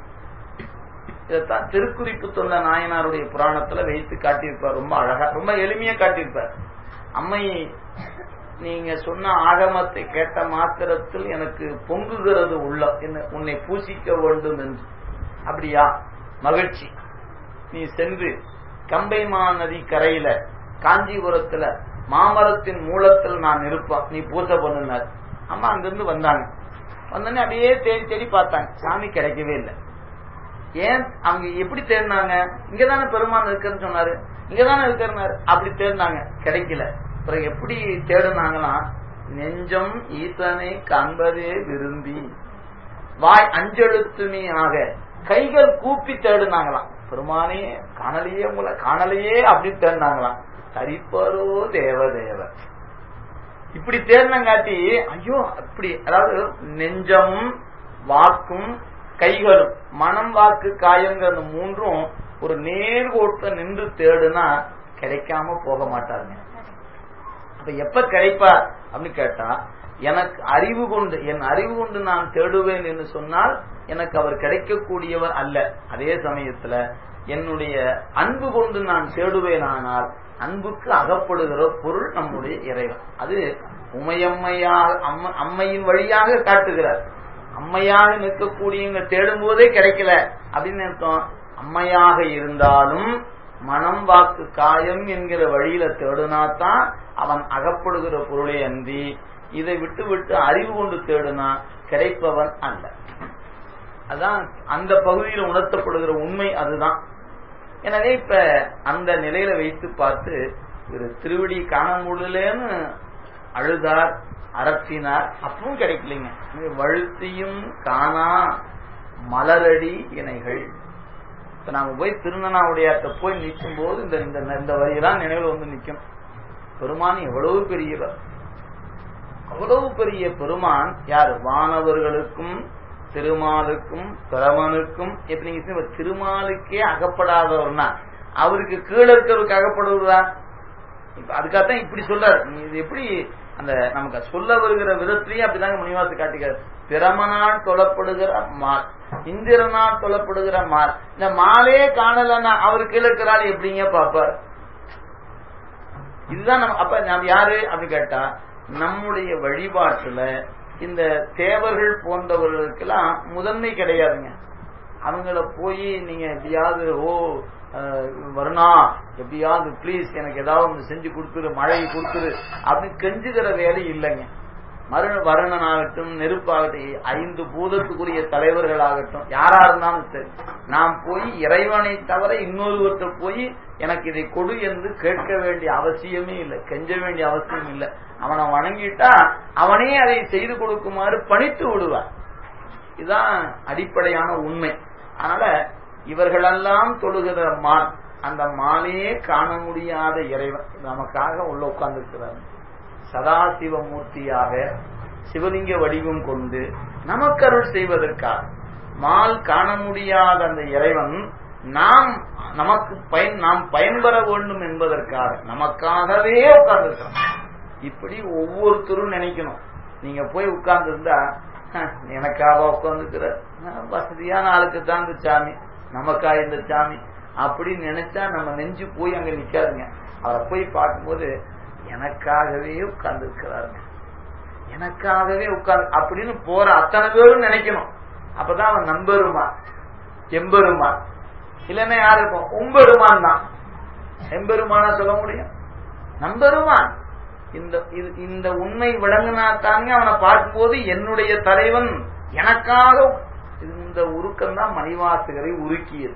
இதைத்தான் திருக்குறிப்பு தொண்ட நாயனாருடைய புராணத்துல வைத்து காட்டியிருப்பார் ரொம்ப அழகா ரொம்ப எளிமையா காட்டியிருப்பார் அம்மை நீங்க சொன்ன ஆகமத்தை கேட்ட மாத்திரத்தில் எனக்கு பொங்குகிறது உள்ள என்ன உன்னை பூசிக்க வேண்டும் என்று அப்படியா மகிழ்ச்சி நீ சென்று கம்பைமா நதி கரையில காஞ்சிபுரத்துல மாமரத்தின் மூலத்தில் நான் இருப்பேன் நீ பூசை பண்ணுனார் அம்மா அங்கிருந்து வந்தாங்க வந்தோடனே அப்படியே தேடி தேடி பார்த்தாங்க சாமி கிடைக்கவே இல்லை ஏன் அவங்க எப்படி தேடினாங்க இங்கதானே பெருமான் இருக்குன்னு சொன்னாரு இங்கதானே இருக்கிறாரு அப்படி தேடினாங்க கிடைக்கல அப்புறம் எப்படி தேடினாங்களாம் நெஞ்சம் ஈசனை காண்பதே விரும்பி வாய் அஞ்செழுத்துமே ஆக கைகள் கூப்பி தேடினாங்களாம் பெருமானே காணலையே உங்களை காணலையே அப்படி தேடினாங்களாம் தரிப்பரோ தேவதேவ இப்படி தேடினங்காட்டி ஐயோ அப்படி அதாவது நெஞ்சமும் வாக்கும் கைகளும் மனம் வாக்கு காயங்கிற அந்த மூன்றும் ஒரு நேர்கோட்ட நின்று தேடுனா கிடைக்காம போக மாட்டாருங்க அப்ப எப்ப கிடைப்பார் அப்படின்னு கேட்டா எனக்கு அறிவு கொண்டு என் அறிவு கொண்டு நான் தேடுவேன் என்று சொன்னால் எனக்கு அவர் கிடைக்கக்கூடியவர் அல்ல அதே சமயத்துல என்னுடைய அன்பு கொண்டு நான் தேடுவேனானால் அன்புக்கு அகப்படுகிற பொருள் நம்முடைய இறைவன் அது உமையம்மையாக அம்ம அம்மையின் வழியாக காட்டுகிறார் அம்மையாக நிற்கக்கூடியவங்க தேடும் போதே கிடைக்கல அப்படின்னு அர்த்தம் அம்மையாக இருந்தாலும் மனம் வாக்கு காயம் என்கிற வழியில தேடுனாதான் அவன் அகப்படுகிற பொருளை அன்றி இதை விட்டு விட்டு அறிவு கொண்டு தேடுனா கிடைப்பவன் அல்ல அதான் அந்த பகுதியில் உணர்த்தப்படுகிற உண்மை அதுதான் எனவே இப்ப அந்த நிலையில வைத்து பார்த்து ஒரு திருவடி காண முடியலன்னு அழுதார் அரற்றினார் அப்பவும் கிடைக்கலைங்க வழுத்தியும் காணா மலரடி இணைகள் இப்ப நாம போய் திருநனாவுடையாட்ட போய் நிற்கும் போது இந்த இந்த வரியெல்லாம் நினைவில் வந்து நிற்கும் பெருமான் எவ்வளவு பெரியவர் அவ்வளவு பெரிய பெருமான் யார் வானவர்களுக்கும் திருமாலுக்கும் பிரமனுக்கும் எப்படி நீங்க திருமாலுக்கே அகப்படாதவர்னா அவருக்கு கீழே இருக்கிறவருக்கு அகப்படுவதா இப்ப அதுக்காகத்தான் இப்படி சொல்றாரு நீ இது எப்படி அந்த நமக்கு சொல்ல வருகிற விதத்திலேயே அப்படிதாங்க முனிவாசு காட்டுகிறார் பிரமனால் தொழப்படுகிற மால் இந்திரனால் தொழப்படுகிற மால் இந்த மாலே காணலன்னா அவரு கீழே இருக்கிறாள் எப்படிங்க பாப்பார் இதுதான் நம்ம அப்ப நாம் யாரு அப்படின்னு கேட்டா நம்முடைய வழிபாட்டுல இந்த தேவர்கள் போன்றவர்களுக்கெல்லாம் முதன்மை கிடையாதுங்க அவங்கள போய் நீங்க எப்படியாவது ஓ வருணா எப்படியாவது ப்ளீஸ் எனக்கு ஏதாவது ஒன்று செஞ்சு கொடுத்துரு மழையை கொடுத்துரு அப்படின்னு கெஞ்சுகிற வேலை இல்லைங்க மரு வருணனாகட்டும் நெருப்பாகட்டும் ஐந்து பூதத்துக்குரிய தலைவர்களாகட்டும் யாரா இருந்தாலும் சரி நாம் போய் இறைவனை தவிர இன்னொருவற்றை போய் எனக்கு இதை கொடு என்று கேட்க வேண்டிய அவசியமே இல்லை கெஞ்ச வேண்டிய அவசியம் இல்லை அவனை வணங்கிட்டா அவனே அதை செய்து கொடுக்குமாறு பணித்து விடுவார் இதுதான் அடிப்படையான உண்மை அதனால இவர்களெல்லாம் தொழுகிற மான் அந்த மானையே காண முடியாத இறைவன் நமக்காக உள்ள உட்கார்ந்துருக்கிறார் சதாசிவமூர்த்தியாக சிவலிங்க வடிவம் கொண்டு நமக்கருள் செய்வதற்காக மால் காண முடியாத அந்த இறைவன் நாம் நமக்கு பயன் நாம் பயன்பெற வேண்டும் என்பதற்காக நமக்காகவே உட்கார்ந்துருக்கிறோம் இப்படி ஒவ்வொருத்தரும் நினைக்கணும் நீங்க போய் உட்கார்ந்து இருந்தா எனக்காக உட்காந்துக்கிற வசதியான ஆளுக்கு தான் இந்த சாமி நமக்கா இந்த சாமி அப்படின்னு நினைச்சா நம்ம நெஞ்சு போய் அங்க நிக்காதுங்க அவரை போய் பார்க்கும்போது எனக்காகவே உட்கார்ந்து இருக்கிறாருங்க எனக்காகவே உட்கார்ந்து அப்படின்னு போற அத்தனை பேரும் நினைக்கணும் அப்பதான் அவன் நம்பெருமான் எம்பெருமான் இல்லைன்னா யாரு இருக்கும் உம்பெருமான் தான் எம்பெருமானா சொல்ல முடியும் நம்பெருமான் இந்த இந்த உண்மை விளங்கினா தாங்க அவனை பார்க்கும்போது என்னுடைய தலைவன் எனக்காக இந்த உருக்கம் தான் மணிவாசகரை உருக்கியது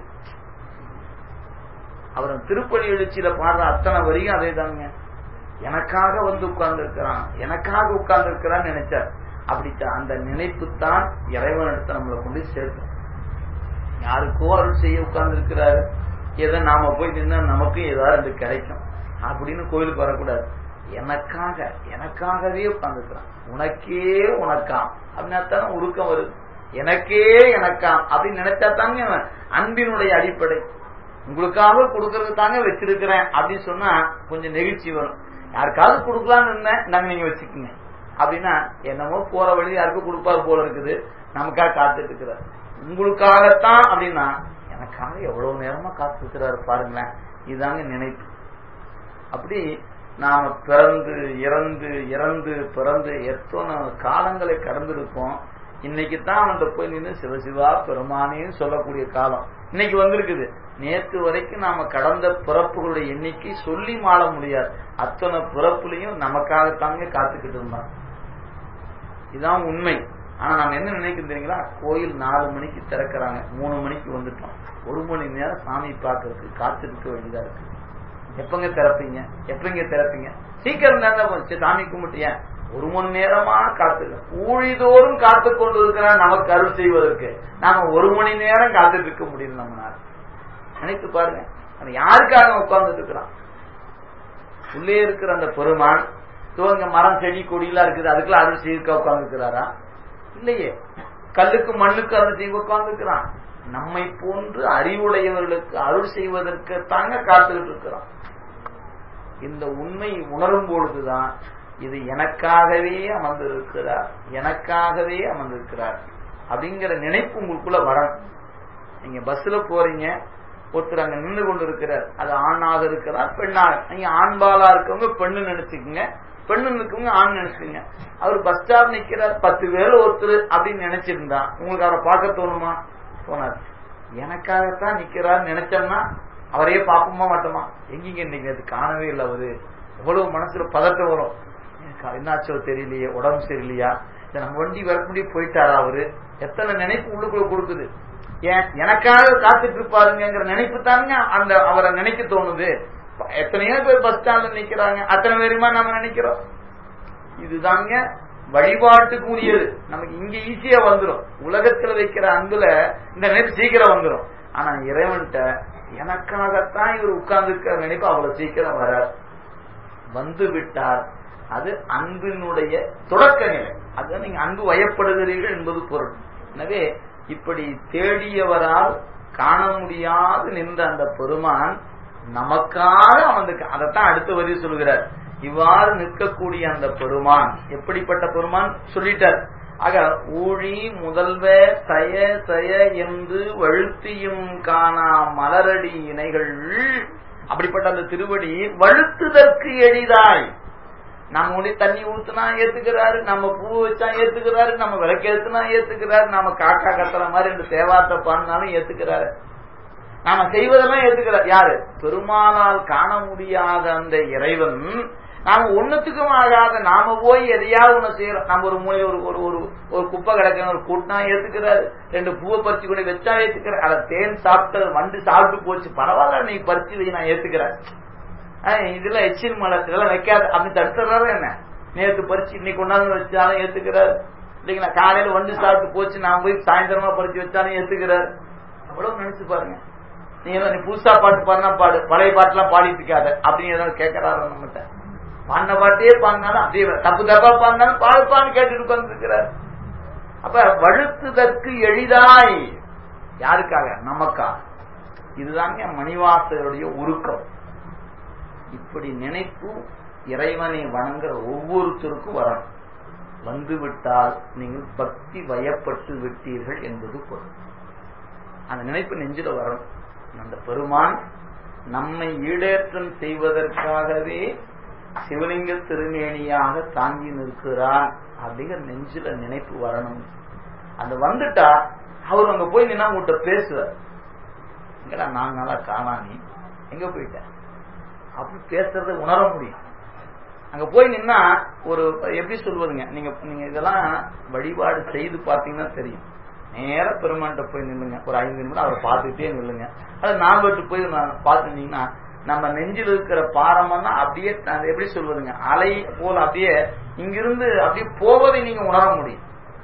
அவர் திருப்பதி எழுச்சியில பாடுற அத்தனை வரையும் அதே தாங்க எனக்காக வந்து உட்கார்ந்து இருக்கிறான் எனக்காக உட்கார்ந்து இருக்கிறான்னு நினைச்சார் அப்படி அந்த நினைப்பு தான் இறைவன் எடுத்து நம்மளை கொண்டு சேர்க்கும் யாருக்கோ அருள் செய்ய உட்கார்ந்து இருக்கிறாரு எதை நாம போய் நின்னா நமக்கும் ஏதாவது கிடைக்கும் அப்படின்னு கோயிலுக்கு வரக்கூடாது எனக்காக எனக்காகவே உட்கார்ந்துருக்கிறான் உனக்கே உனக்காம் அப்படின்னா தானே உருக்கம் வருது எனக்கே எனக்காம் அப்படின்னு நினைச்சா தாங்க அன்பினுடைய அடிப்படை உங்களுக்காக கொடுக்கறது தாங்க வச்சிருக்கிறேன் அப்படின்னு சொன்னா கொஞ்சம் நெகிழ்ச்சி வரும் யாருக்காவது கொடுக்கலாம்னு இருந்தேன் நாங்க நீங்க வச்சுக்கோங்க அப்படின்னா என்னமோ போற வழி யாருக்கும் கொடுப்பாரு போல இருக்குது நமக்காக காத்துட்டு இருக்கிறார் உங்களுக்காகத்தான் அப்படின்னா எனக்காக எவ்வளவு நேரமா காத்துக்கிறாரு பாருங்களேன் இதுதாங்க நினைப்பு அப்படி நாம பிறந்து இறந்து இறந்து பிறந்து எத்தனை காலங்களை கடந்திருக்கோம் இன்னைக்கு தான் அவன்கிட்ட போய் நின்று சிவசிவா பெருமானேன்னு சொல்லக்கூடிய காலம் இன்னைக்கு வந்திருக்குது நேற்று வரைக்கும் நாம கடந்த பிறப்புகளுடைய எண்ணிக்கை சொல்லி மாள முடியாது அத்தனை பிறப்புலையும் நமக்காகத்தாங்க காத்துக்கிட்டு இருந்தான் இதுதான் உண்மை ஆனா நம்ம என்ன நினைக்கிறோம் தெரியுங்களா கோயில் நாலு மணிக்கு திறக்கிறாங்க மூணு மணிக்கு வந்துட்டோம் ஒரு மணி நேரம் சாமி பார்க்கறதுக்கு காத்திருக்க வேண்டியதா இருக்கு எப்பங்க திறப்பீங்க எப்பங்க திறப்பீங்க சீக்கிரம் தான் சாமி கும்பிட்டிய ஒரு மணி நேரமா காத்து ஊழிதோறும் காத்து கொண்டு இருக்கிறான் நமக்கு அருள் செய்வதற்கு நாம ஒரு மணி நேரம் காத்துட்டு இருக்க முடியும் நம்மளால நினைத்து பாருங்க அது யாருக்காக உட்கார்ந்துட்டு இருக்கிறான் உள்ளே இருக்கிற அந்த பெருமான் துவங்க மரம் செடி கொடியெல்லாம் இருக்குது அதுக்கெல்லாம் அருள் செய்ய உட்கார்ந்துருக்கிறாரா இல்லையே கல்லுக்கு மண்ணுக்கு அருள் செய்ய உட்கார்ந்துருக்கிறான் நம்மை போன்று அறிவுடையவர்களுக்கு அருள் செய்வதற்கு தாங்க காத்துக்கிட்டு இருக்கிறான் இந்த உண்மை உணரும் பொழுதுதான் இது எனக்காகவே அமர்ந்திருக்கிறார் எனக்காகவே அமர்ந்திருக்கிறார் அப்படிங்கிற நினைப்பு உங்களுக்குள்ள வரணும் நீங்க பஸ்ல போறீங்க ஒருத்தர் அங்க நின்று கொண்டு இருக்கிறார் அது ஆணாக இருக்கிறார் பெண்ணாக நீங்க ஆண்பாலா இருக்கவங்க பெண்ணு நினைச்சுக்கோங்க பெண்ணு இருக்கவங்க ஆண் நினைச்சுக்கோங்க அவர் பஸ் ஸ்டாப் நிக்கிறார் பத்து பேர் ஒருத்தர் அப்படின்னு நினைச்சிருந்தா உங்களுக்கு அவரை பார்க்க தோணுமா தோணாது எனக்காகத்தான் நிக்கிறார் நினைச்சோம்னா அவரையே பார்ப்போமா மாட்டோமா எங்கீங்க இன்னைக்கு அது காணவே இல்லை அவரு எவ்வளவு மனசுல பதட்டம் வரும் என்னாச்சோ தெரியலையே உடம்பு சரியில்லையா நம்ம வண்டி வர முடிய போயிட்டாரா அவரு எத்தனை நினைப்பு உள்ளுக்குள்ள கொடுக்குது ஏன் எனக்காக காத்துட்டு இருப்பாருங்கிற நினைப்பு தாங்க அந்த அவரை நினைக்க தோணுது எத்தனையோ பேர் பஸ் ஸ்டாண்ட்ல நிக்கிறாங்க அத்தனை பேருமா நம்ம நினைக்கிறோம் இதுதாங்க வழிபாட்டுக்கு உரியது நமக்கு இங்க ஈஸியா வந்துடும் உலகத்துல வைக்கிற அன்புல இந்த நினைப்பு சீக்கிரம் வந்துடும் ஆனா இறைவன்கிட்ட எனக்காகத்தான் இவர் உட்கார்ந்து இருக்கிற நினைப்பு அவ்வளவு சீக்கிரம் வராது வந்து விட்டார் அது அன்பினுடைய தொடக்க நிலை அதுதான் நீங்க அன்பு வயப்படுகிறீர்கள் என்பது பொருள் எனவே இப்படி தேடியவரால் காண முடியாது நின்ற அந்த பெருமான் நமக்காக அமர்ந்திருக்க அதைத்தான் அடுத்த வரி சொல்கிறார் இவ்வாறு நிற்கக்கூடிய அந்த பெருமான் எப்படிப்பட்ட பெருமான் சொல்லிட்டார் ஆக ஊழி முதல்வ சய சய என்று வழுத்தியும் காணா மலரடி இணைகள் அப்படிப்பட்ட அந்த திருவடி வழுத்துதற்கு எளிதாய் நம்ம உடைய தண்ணி ஊத்துனா ஏத்துக்கிறாரு நம்ம பூ வச்சா ஏத்துக்கிறாரு நம்ம விளக்கேத்துனா ஏத்துக்கிறாரு நம்ம காக்கா கத்துற மாதிரி இந்த தேவாத்த பாடினாலும் ஏத்துக்கிறாரு நாம செய்வதெல்லாம் ஏத்துக்கிறார் யாரு பெருமானால் காண முடியாத அந்த இறைவன் நாம ஒண்ணுத்துக்கும் ஆகாத நாம போய் எதையாவது ஒண்ணு செய்யறோம் நம்ம ஒரு மூலை ஒரு ஒரு ஒரு ஒரு குப்பை கிடக்க ஒரு கூட்டினா ஏத்துக்கிறாரு ரெண்டு பூவை பறிச்சு கூட வச்சா ஏத்துக்கிறார் அதை தேன் சாப்பிட்டு வண்டு சாப்பிட்டு போச்சு பரவாயில்ல நீ பறிச்சு வை நான் ஏத்துக்கிறேன் இதுல எச்சில் மலை இதெல்லாம் வைக்காது அப்படின்னு தடுத்துறாரு என்ன நேற்று பறிச்சு இன்னைக்கு கொண்டாந்து வச்சாலும் ஏத்துக்கிறார் இல்லைங்களா காலையில வண்டு சாப்பிட்டு போச்சு நான் போய் சாயந்தரமா பறிச்சு வச்சாலும் ஏத்துக்கிறார் அவ்வளவு நினைச்சு பாருங்க நீங்க நீ புதுசா பாட்டு பாடினா பாடு பழைய பாட்டுலாம் பாடிட்டு இருக்காத அப்படின்னு ஏதாவது கேட்கறாரு நம்மகிட்ட பாடின பாட்டே பாடினாலும் அப்படியே தப்பு தப்பா பாடினாலும் பாடுப்பான்னு கேட்டுட்டு உட்கார்ந்து அப்ப வழுத்துதற்கு எளிதாய் யாருக்காக நமக்கா இதுதாங்க மணிவாசருடைய உருக்கம் இப்படி நினைப்பு இறைவனை வணங்குற ஒவ்வொருத்தருக்கும் வரணும் வந்து விட்டால் நீங்கள் பக்தி வயப்பட்டு விட்டீர்கள் என்பது பொருள் அந்த நினைப்பு நெஞ்சில வரணும் அந்த பெருமான் நம்மை ஈடேற்றம் செய்வதற்காகவே சிவலிங்க திருமேனியாக தாங்கி நிற்கிறான் அப்படிங்கிற நெஞ்சில நினைப்பு வரணும் அந்த வந்துட்டா அவர் அங்க போய் நின்னா உங்கள்கிட்ட பேசுவார் எங்கடா நான் நல்லா காணாமி எங்க போயிட்டேன் அப்படி பேசுறத உணர முடியும் அங்க போய் நின்னா ஒரு எப்படி சொல்வதுங்க நீங்க நீங்க இதெல்லாம் வழிபாடு செய்து பாத்தீங்கன்னா தெரியும் நேர பெருமான்கிட்ட போய் நில்லுங்க ஒரு ஐந்து நிமிடம் அவரை பார்த்துக்கிட்டே நில்லுங்க அது நால்வட்டு போய் பார்த்துட்டீங்கன்னா நம்ம நெஞ்சில் இருக்கிற பாரமெல்லாம் அப்படியே எப்படி சொல்வதுங்க அலை போல அப்படியே இங்கிருந்து அப்படியே போவதை நீங்க உணர முடியும்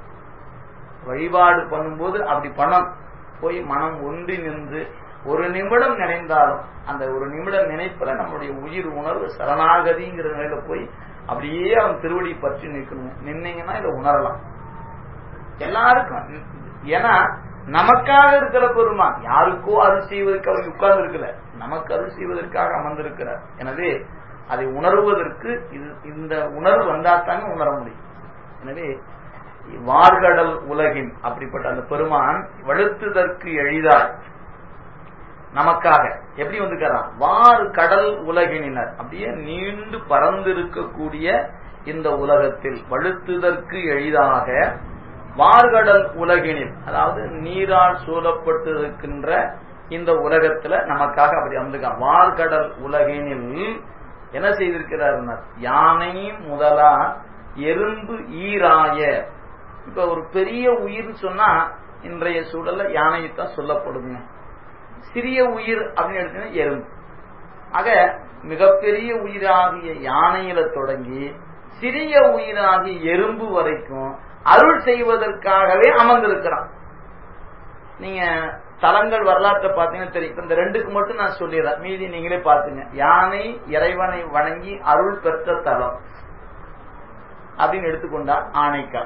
வழிபாடு பண்ணும்போது அப்படி பணம் போய் மனம் ஒன்றி நின்று ஒரு நிமிடம் நினைந்தாலும் அந்த ஒரு நிமிடம் நினைப்புல நம்மளுடைய உயிர் உணர்வு சரணாகதிங்கிற நிலையில போய் அப்படியே அவன் திருவடி பற்றி நிற்கணும் நின்னீங்கன்னா இதை உணரலாம் எல்லாருக்கும் ஏன்னா நமக்காக இருக்கிற பெருமான் யாருக்கோ அருள் செய்வதற்கு அவர் உட்கார்ந்து இருக்கல நமக்கு அருள் செய்வதற்காக அமர்ந்திருக்கிறார் எனவே அதை உணர்வதற்கு இது இந்த உணர்வு வந்தா தாங்க உணர முடியும் எனவே வார்கடல் உலகின் அப்படிப்பட்ட அந்த பெருமான் வழுத்துதற்கு எளிதாய் நமக்காக எப்படி வந்திருக்கிறார் வார் கடல் உலகினர் அப்படியே நீண்டு பறந்து இருக்கக்கூடிய இந்த உலகத்தில் வழுத்துதற்கு எளிதாக வார்கடல் உலகினில் அதாவது நீரால் சூழப்பட்டிருக்கின்ற இந்த உலகத்துல நமக்காக அப்படி அமர்ந்துக்கான் வார்கடல் உலகினில் என்ன செய்திருக்கிறார் யானை முதலா எறும்பு ஈராய இப்ப ஒரு பெரிய உயிர் சொன்னா இன்றைய சூழல்ல யானையைத்தான் சொல்லப்படுங்க சிறிய உயிர் அப்படின்னு எடுத்தீங்கன்னா எறும்பு ஆக மிகப்பெரிய உயிராகிய யானையில தொடங்கி சிறிய உயிராகிய எறும்பு வரைக்கும் அருள் செய்வதற்காகவே அமர்ந்திருக்கிறான் நீங்க தலங்கள் வரலாற்றை பார்த்தீங்கன்னா தெரியும் இந்த ரெண்டுக்கு மட்டும் நான் சொல்லிடுறேன் மீதி நீங்களே பாத்துங்க யானை இறைவனை வணங்கி அருள் பெற்ற தலம் அப்படின்னு எடுத்துக்கொண்டா ஆணைக்கா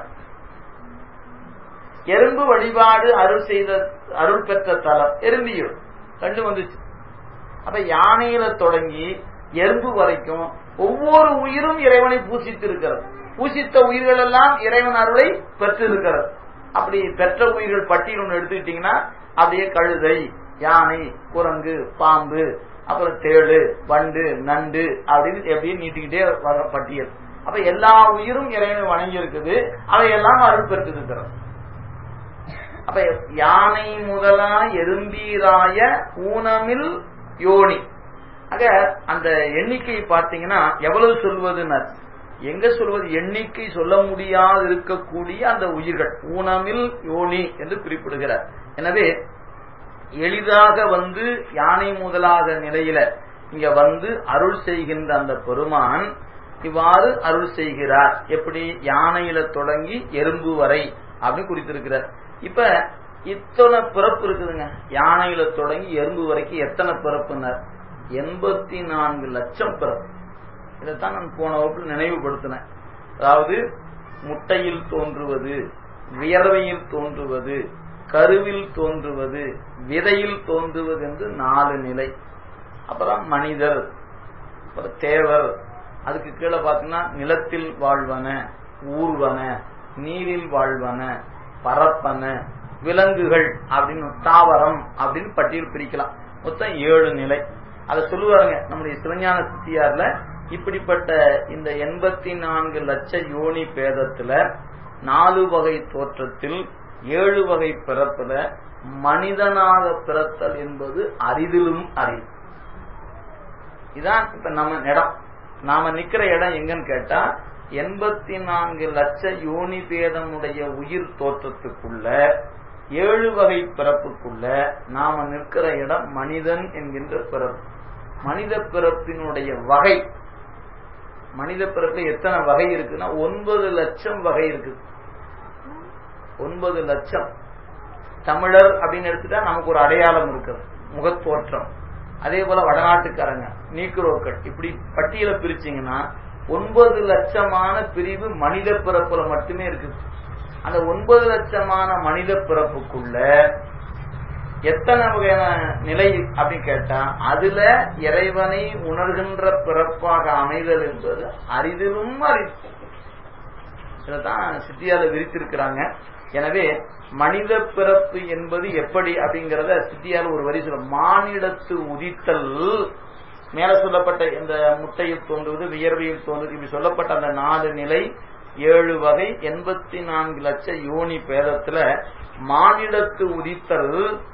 எறும்பு வழிபாடு அருள் செய்த அருள் பெற்ற தலம் எறும்பியூர் ரெண்டு வந்துச்சு அப்ப யானையில தொடங்கி எறும்பு வரைக்கும் ஒவ்வொரு உயிரும் இறைவனை பூசித்து இருக்கிறது பூசித்த உயிர்கள் எல்லாம் இறைவன் அருளை பெற்று இருக்கிறது அப்படி பெற்ற உயிர்கள் பட்டியல் ஒன்று எடுத்துக்கிட்டீங்கன்னா அப்படியே கழுதை யானை குரங்கு பாம்பு அப்புறம் தேழு வண்டு நண்டு அப்படின்னு எப்படியும் நீட்டிக்கிட்டே வர பட்டியல் அப்ப எல்லா உயிரும் இறைவனை வணங்கி இருக்குது அவையெல்லாம் அருள் பெற்று இருக்கிறது அப்ப யானை முதலா எறும்பீராய ஊனமில் யோனி ஆக அந்த எண்ணிக்கை பார்த்தீங்கன்னா எவ்வளவு சொல்வதுனர் எங்க சொல்வது எண்ணிக்கை சொல்ல முடியாது இருக்கக்கூடிய அந்த உயிர்கள் ஊனமில் யோனி என்று குறிப்பிடுகிறார் எனவே எளிதாக வந்து யானை முதலாக நிலையில இங்க வந்து அருள் செய்கின்ற அந்த பெருமான் இவ்வாறு அருள் செய்கிறார் எப்படி யானையில தொடங்கி எறும்பு வரை அப்படின்னு குறித்திருக்கிறார் இப்ப இத்தனை பிறப்பு இருக்குதுங்க யானையில தொடங்கி எறும்பு வரைக்கும் எத்தனை பிறப்புனர் எண்பத்தி நான்கு லட்சம் பிறப்பு இதைத்தான் நான் போன வகுப்பில் நினைவுபடுத்தினேன் அதாவது முட்டையில் தோன்றுவது வியர்வையில் தோன்றுவது கருவில் தோன்றுவது விதையில் தோன்றுவது என்று நாலு நிலை அப்புறம் மனிதர் அப்புறம் தேவர் அதுக்கு கீழே பார்த்தீங்கன்னா நிலத்தில் வாழ்வன ஊர்வன நீரில் வாழ்வன பரப்பன விலங்குகள் அப்படின்னு தாவரம் அப்படின்னு பட்டியல் பிரிக்கலாம் மொத்தம் ஏழு நிலை அதை சொல்லுவாருங்க நம்முடைய சிவஞான சித்தியார்ல இப்படிப்பட்ட இந்த எண்பத்தி நான்கு லட்ச யோனி பேதத்துல நாலு வகை தோற்றத்தில் ஏழு வகை பிறப்புல மனிதனாக பிறத்தல் என்பது அரிதிலும் அரிது இதான் இப்ப நம்ம இடம் நாம நிக்கிற இடம் எங்கன்னு கேட்டா எண்பத்தி நான்கு லட்ச யோனி பேதமுடைய உயிர் தோற்றத்துக்குள்ள ஏழு வகை பிறப்புக்குள்ள நாம நிற்கிற இடம் மனிதன் என்கின்ற பிறப்பு மனித பிறப்பினுடைய வகை மனித பிறப்புல எத்தனை வகை இருக்குன்னா ஒன்பது லட்சம் வகை இருக்கு ஒன்பது லட்சம் தமிழர் அப்படின்னு எடுத்துட்டா நமக்கு ஒரு அடையாளம் இருக்குது முகத்தோற்றம் அதே போல வடநாட்டுக்காரங்க நீக்குரோக்கள் இப்படி பட்டியலை பிரிச்சீங்கன்னா ஒன்பது லட்சமான பிரிவு மனித பிறப்புல மட்டுமே இருக்குது அந்த ஒன்பது லட்சமான மனித பிறப்புக்குள்ள எத்தனை வகையான நிலை அப்படின்னு கேட்டா அதுல இறைவனை உணர்கின்ற பிறப்பாக அமைதல் என்பது அரிதிலும் அரிது இதைத்தான் சித்தியால விரித்திருக்கிறாங்க எனவே மனித பிறப்பு என்பது எப்படி அப்படிங்கறத சித்தியால ஒரு வரி சொல்ல மானிடத்து உதித்தல் மேல சொல்லப்பட்ட இந்த முட்டையில் தோன்றுவது வியர்வையில் தோன்றுவது இப்படி சொல்லப்பட்ட அந்த நாலு நிலை ஏழு வகை எண்பத்தி நான்கு லட்ச யோனி பேதத்துல மானிடத்து உதித்தல்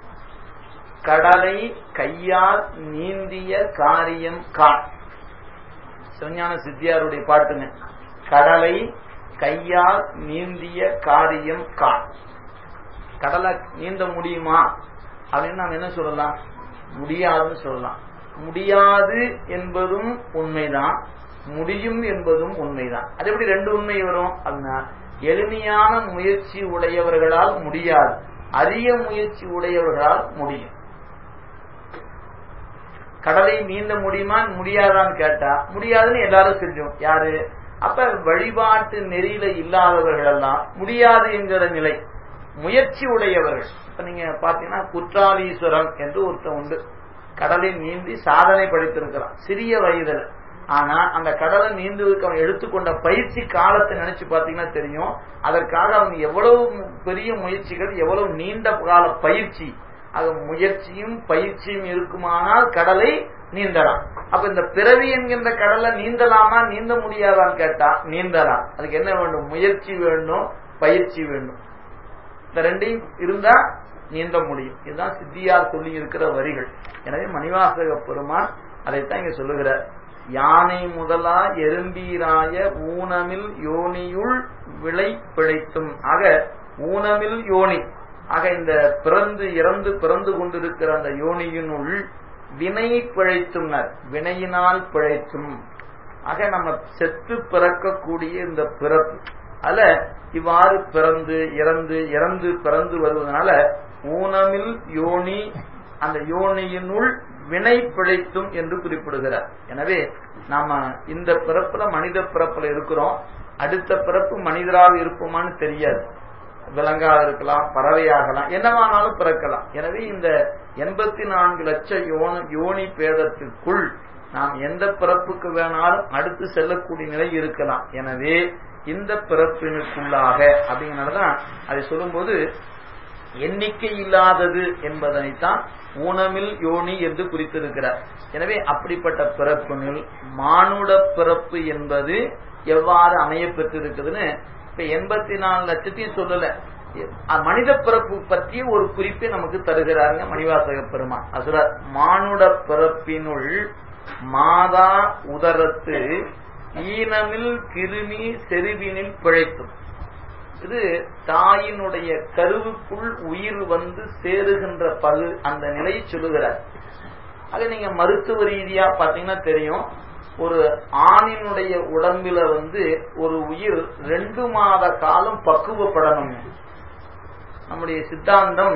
கடலை கையால் நீந்திய காரியம் கான் சிவஞான சித்தியாருடைய பாட்டுங்க கடலை கையால் நீந்திய காரியம் கான் கடலை நீந்த முடியுமா அப்படின்னு நாம் என்ன சொல்லலாம் முடியாதுன்னு சொல்லலாம் முடியாது என்பதும் உண்மைதான் முடியும் என்பதும் உண்மைதான் அது எப்படி ரெண்டு உண்மை வரும் அப்படின்னா எளிமையான முயற்சி உடையவர்களால் முடியாது அரிய முயற்சி உடையவர்களால் முடியும் கடலை நீந்த முடியுமா முடியாதான்னு கேட்டா முடியாதுன்னு எல்லாரும் செஞ்சோம் யாரு அப்ப வழிபாட்டு நெறியில இல்லாதவர்கள் எல்லாம் முடியாது என்கிற நிலை முயற்சி உடையவர்கள் இப்ப நீங்க பாத்தீங்கன்னா குற்றாலீஸ்வரன் என்று ஒருத்தன் உண்டு கடலை நீந்தி சாதனை படைத்திருக்கிறான் சிறிய வயதுல ஆனா அந்த கடலை நீந்துவதற்கு அவன் எடுத்துக்கொண்ட பயிற்சி காலத்தை நினைச்சு பாத்தீங்கன்னா தெரியும் அதற்காக அவன் எவ்வளவு பெரிய முயற்சிகள் எவ்வளவு நீண்ட கால பயிற்சி அது முயற்சியும் பயிற்சியும் இருக்குமானால் கடலை நீந்தலாம் அப்ப இந்த பிறவி என்கின்ற கடலை நீந்தலாமா நீந்த முடியாதான்னு கேட்டா நீந்தலாம் அதுக்கு என்ன வேண்டும் முயற்சி வேண்டும் பயிற்சி வேண்டும் இந்த ரெண்டையும் இருந்தா நீந்த முடியும் இதுதான் சித்தியார் சொல்லி இருக்கிற வரிகள் எனவே மணிவாசக பெருமான் அதைத்தான் இங்க சொல்லுகிறார் யானை முதலா எறும்பீராய ஊனமில் யோனியுள் விளை பிழைத்தும் ஆக ஊனமில் யோனி ஆக இந்த பிறந்து இறந்து பிறந்து கொண்டிருக்கிற அந்த யோனியினுள் வினை பிழைத்தும்னர் வினையினால் பிழைத்தும் ஆக நம்ம செத்து பிறக்கக்கூடிய இந்த பிறப்பு அதுல இவ்வாறு பிறந்து இறந்து இறந்து பிறந்து வருவதனால ஊனமில் யோனி அந்த யோனியினுள் வினை பிழைத்தும் என்று குறிப்பிடுகிறார் எனவே நாம இந்த பிறப்புல மனித பிறப்புல இருக்கிறோம் அடுத்த பிறப்பு மனிதராக இருப்போமான்னு தெரியாது விலங்காக இருக்கலாம் பறவையாகலாம் என்னவானாலும் பிறக்கலாம் எனவே இந்த எண்பத்தி நான்கு லட்சம் யோனி பேதத்திற்குள் நாம் எந்த பிறப்புக்கு வேணாலும் அடுத்து செல்லக்கூடிய நிலை இருக்கலாம் எனவே இந்த பிறப்பினுக்குள்ளாக அப்படிங்கிறதான் அதை சொல்லும்போது எண்ணிக்கை இல்லாதது என்பதனைத்தான் ஊனமில் யோனி என்று குறித்திருக்கிறார் எனவே அப்படிப்பட்ட பிறப்பினில் மானுட பிறப்பு என்பது எவ்வாறு அமைய பெற்றிருக்குதுன்னு இப்ப எண்பத்தி நாலு லட்சத்தையும் சொல்லல மனித பிறப்பு பற்றிய ஒரு குறிப்பை நமக்கு தருகிறாருங்க மணிவாசக பெருமான் அசுரர் மானுட பிறப்பினுள் மாதா உதரத்து ஈனமில் கிருமி செருவினில் பிழைத்தும் இது தாயினுடைய கருவுக்குள் உயிர் வந்து சேருகின்ற பகு அந்த நிலையை சொல்லுகிறார் அது நீங்க மருத்துவ ரீதியா பாத்தீங்கன்னா தெரியும் ஒரு ஆணினுடைய உடம்பில வந்து ஒரு உயிர் ரெண்டு மாத காலம் பக்குவப்படணும் நம்முடைய சித்தாந்தம்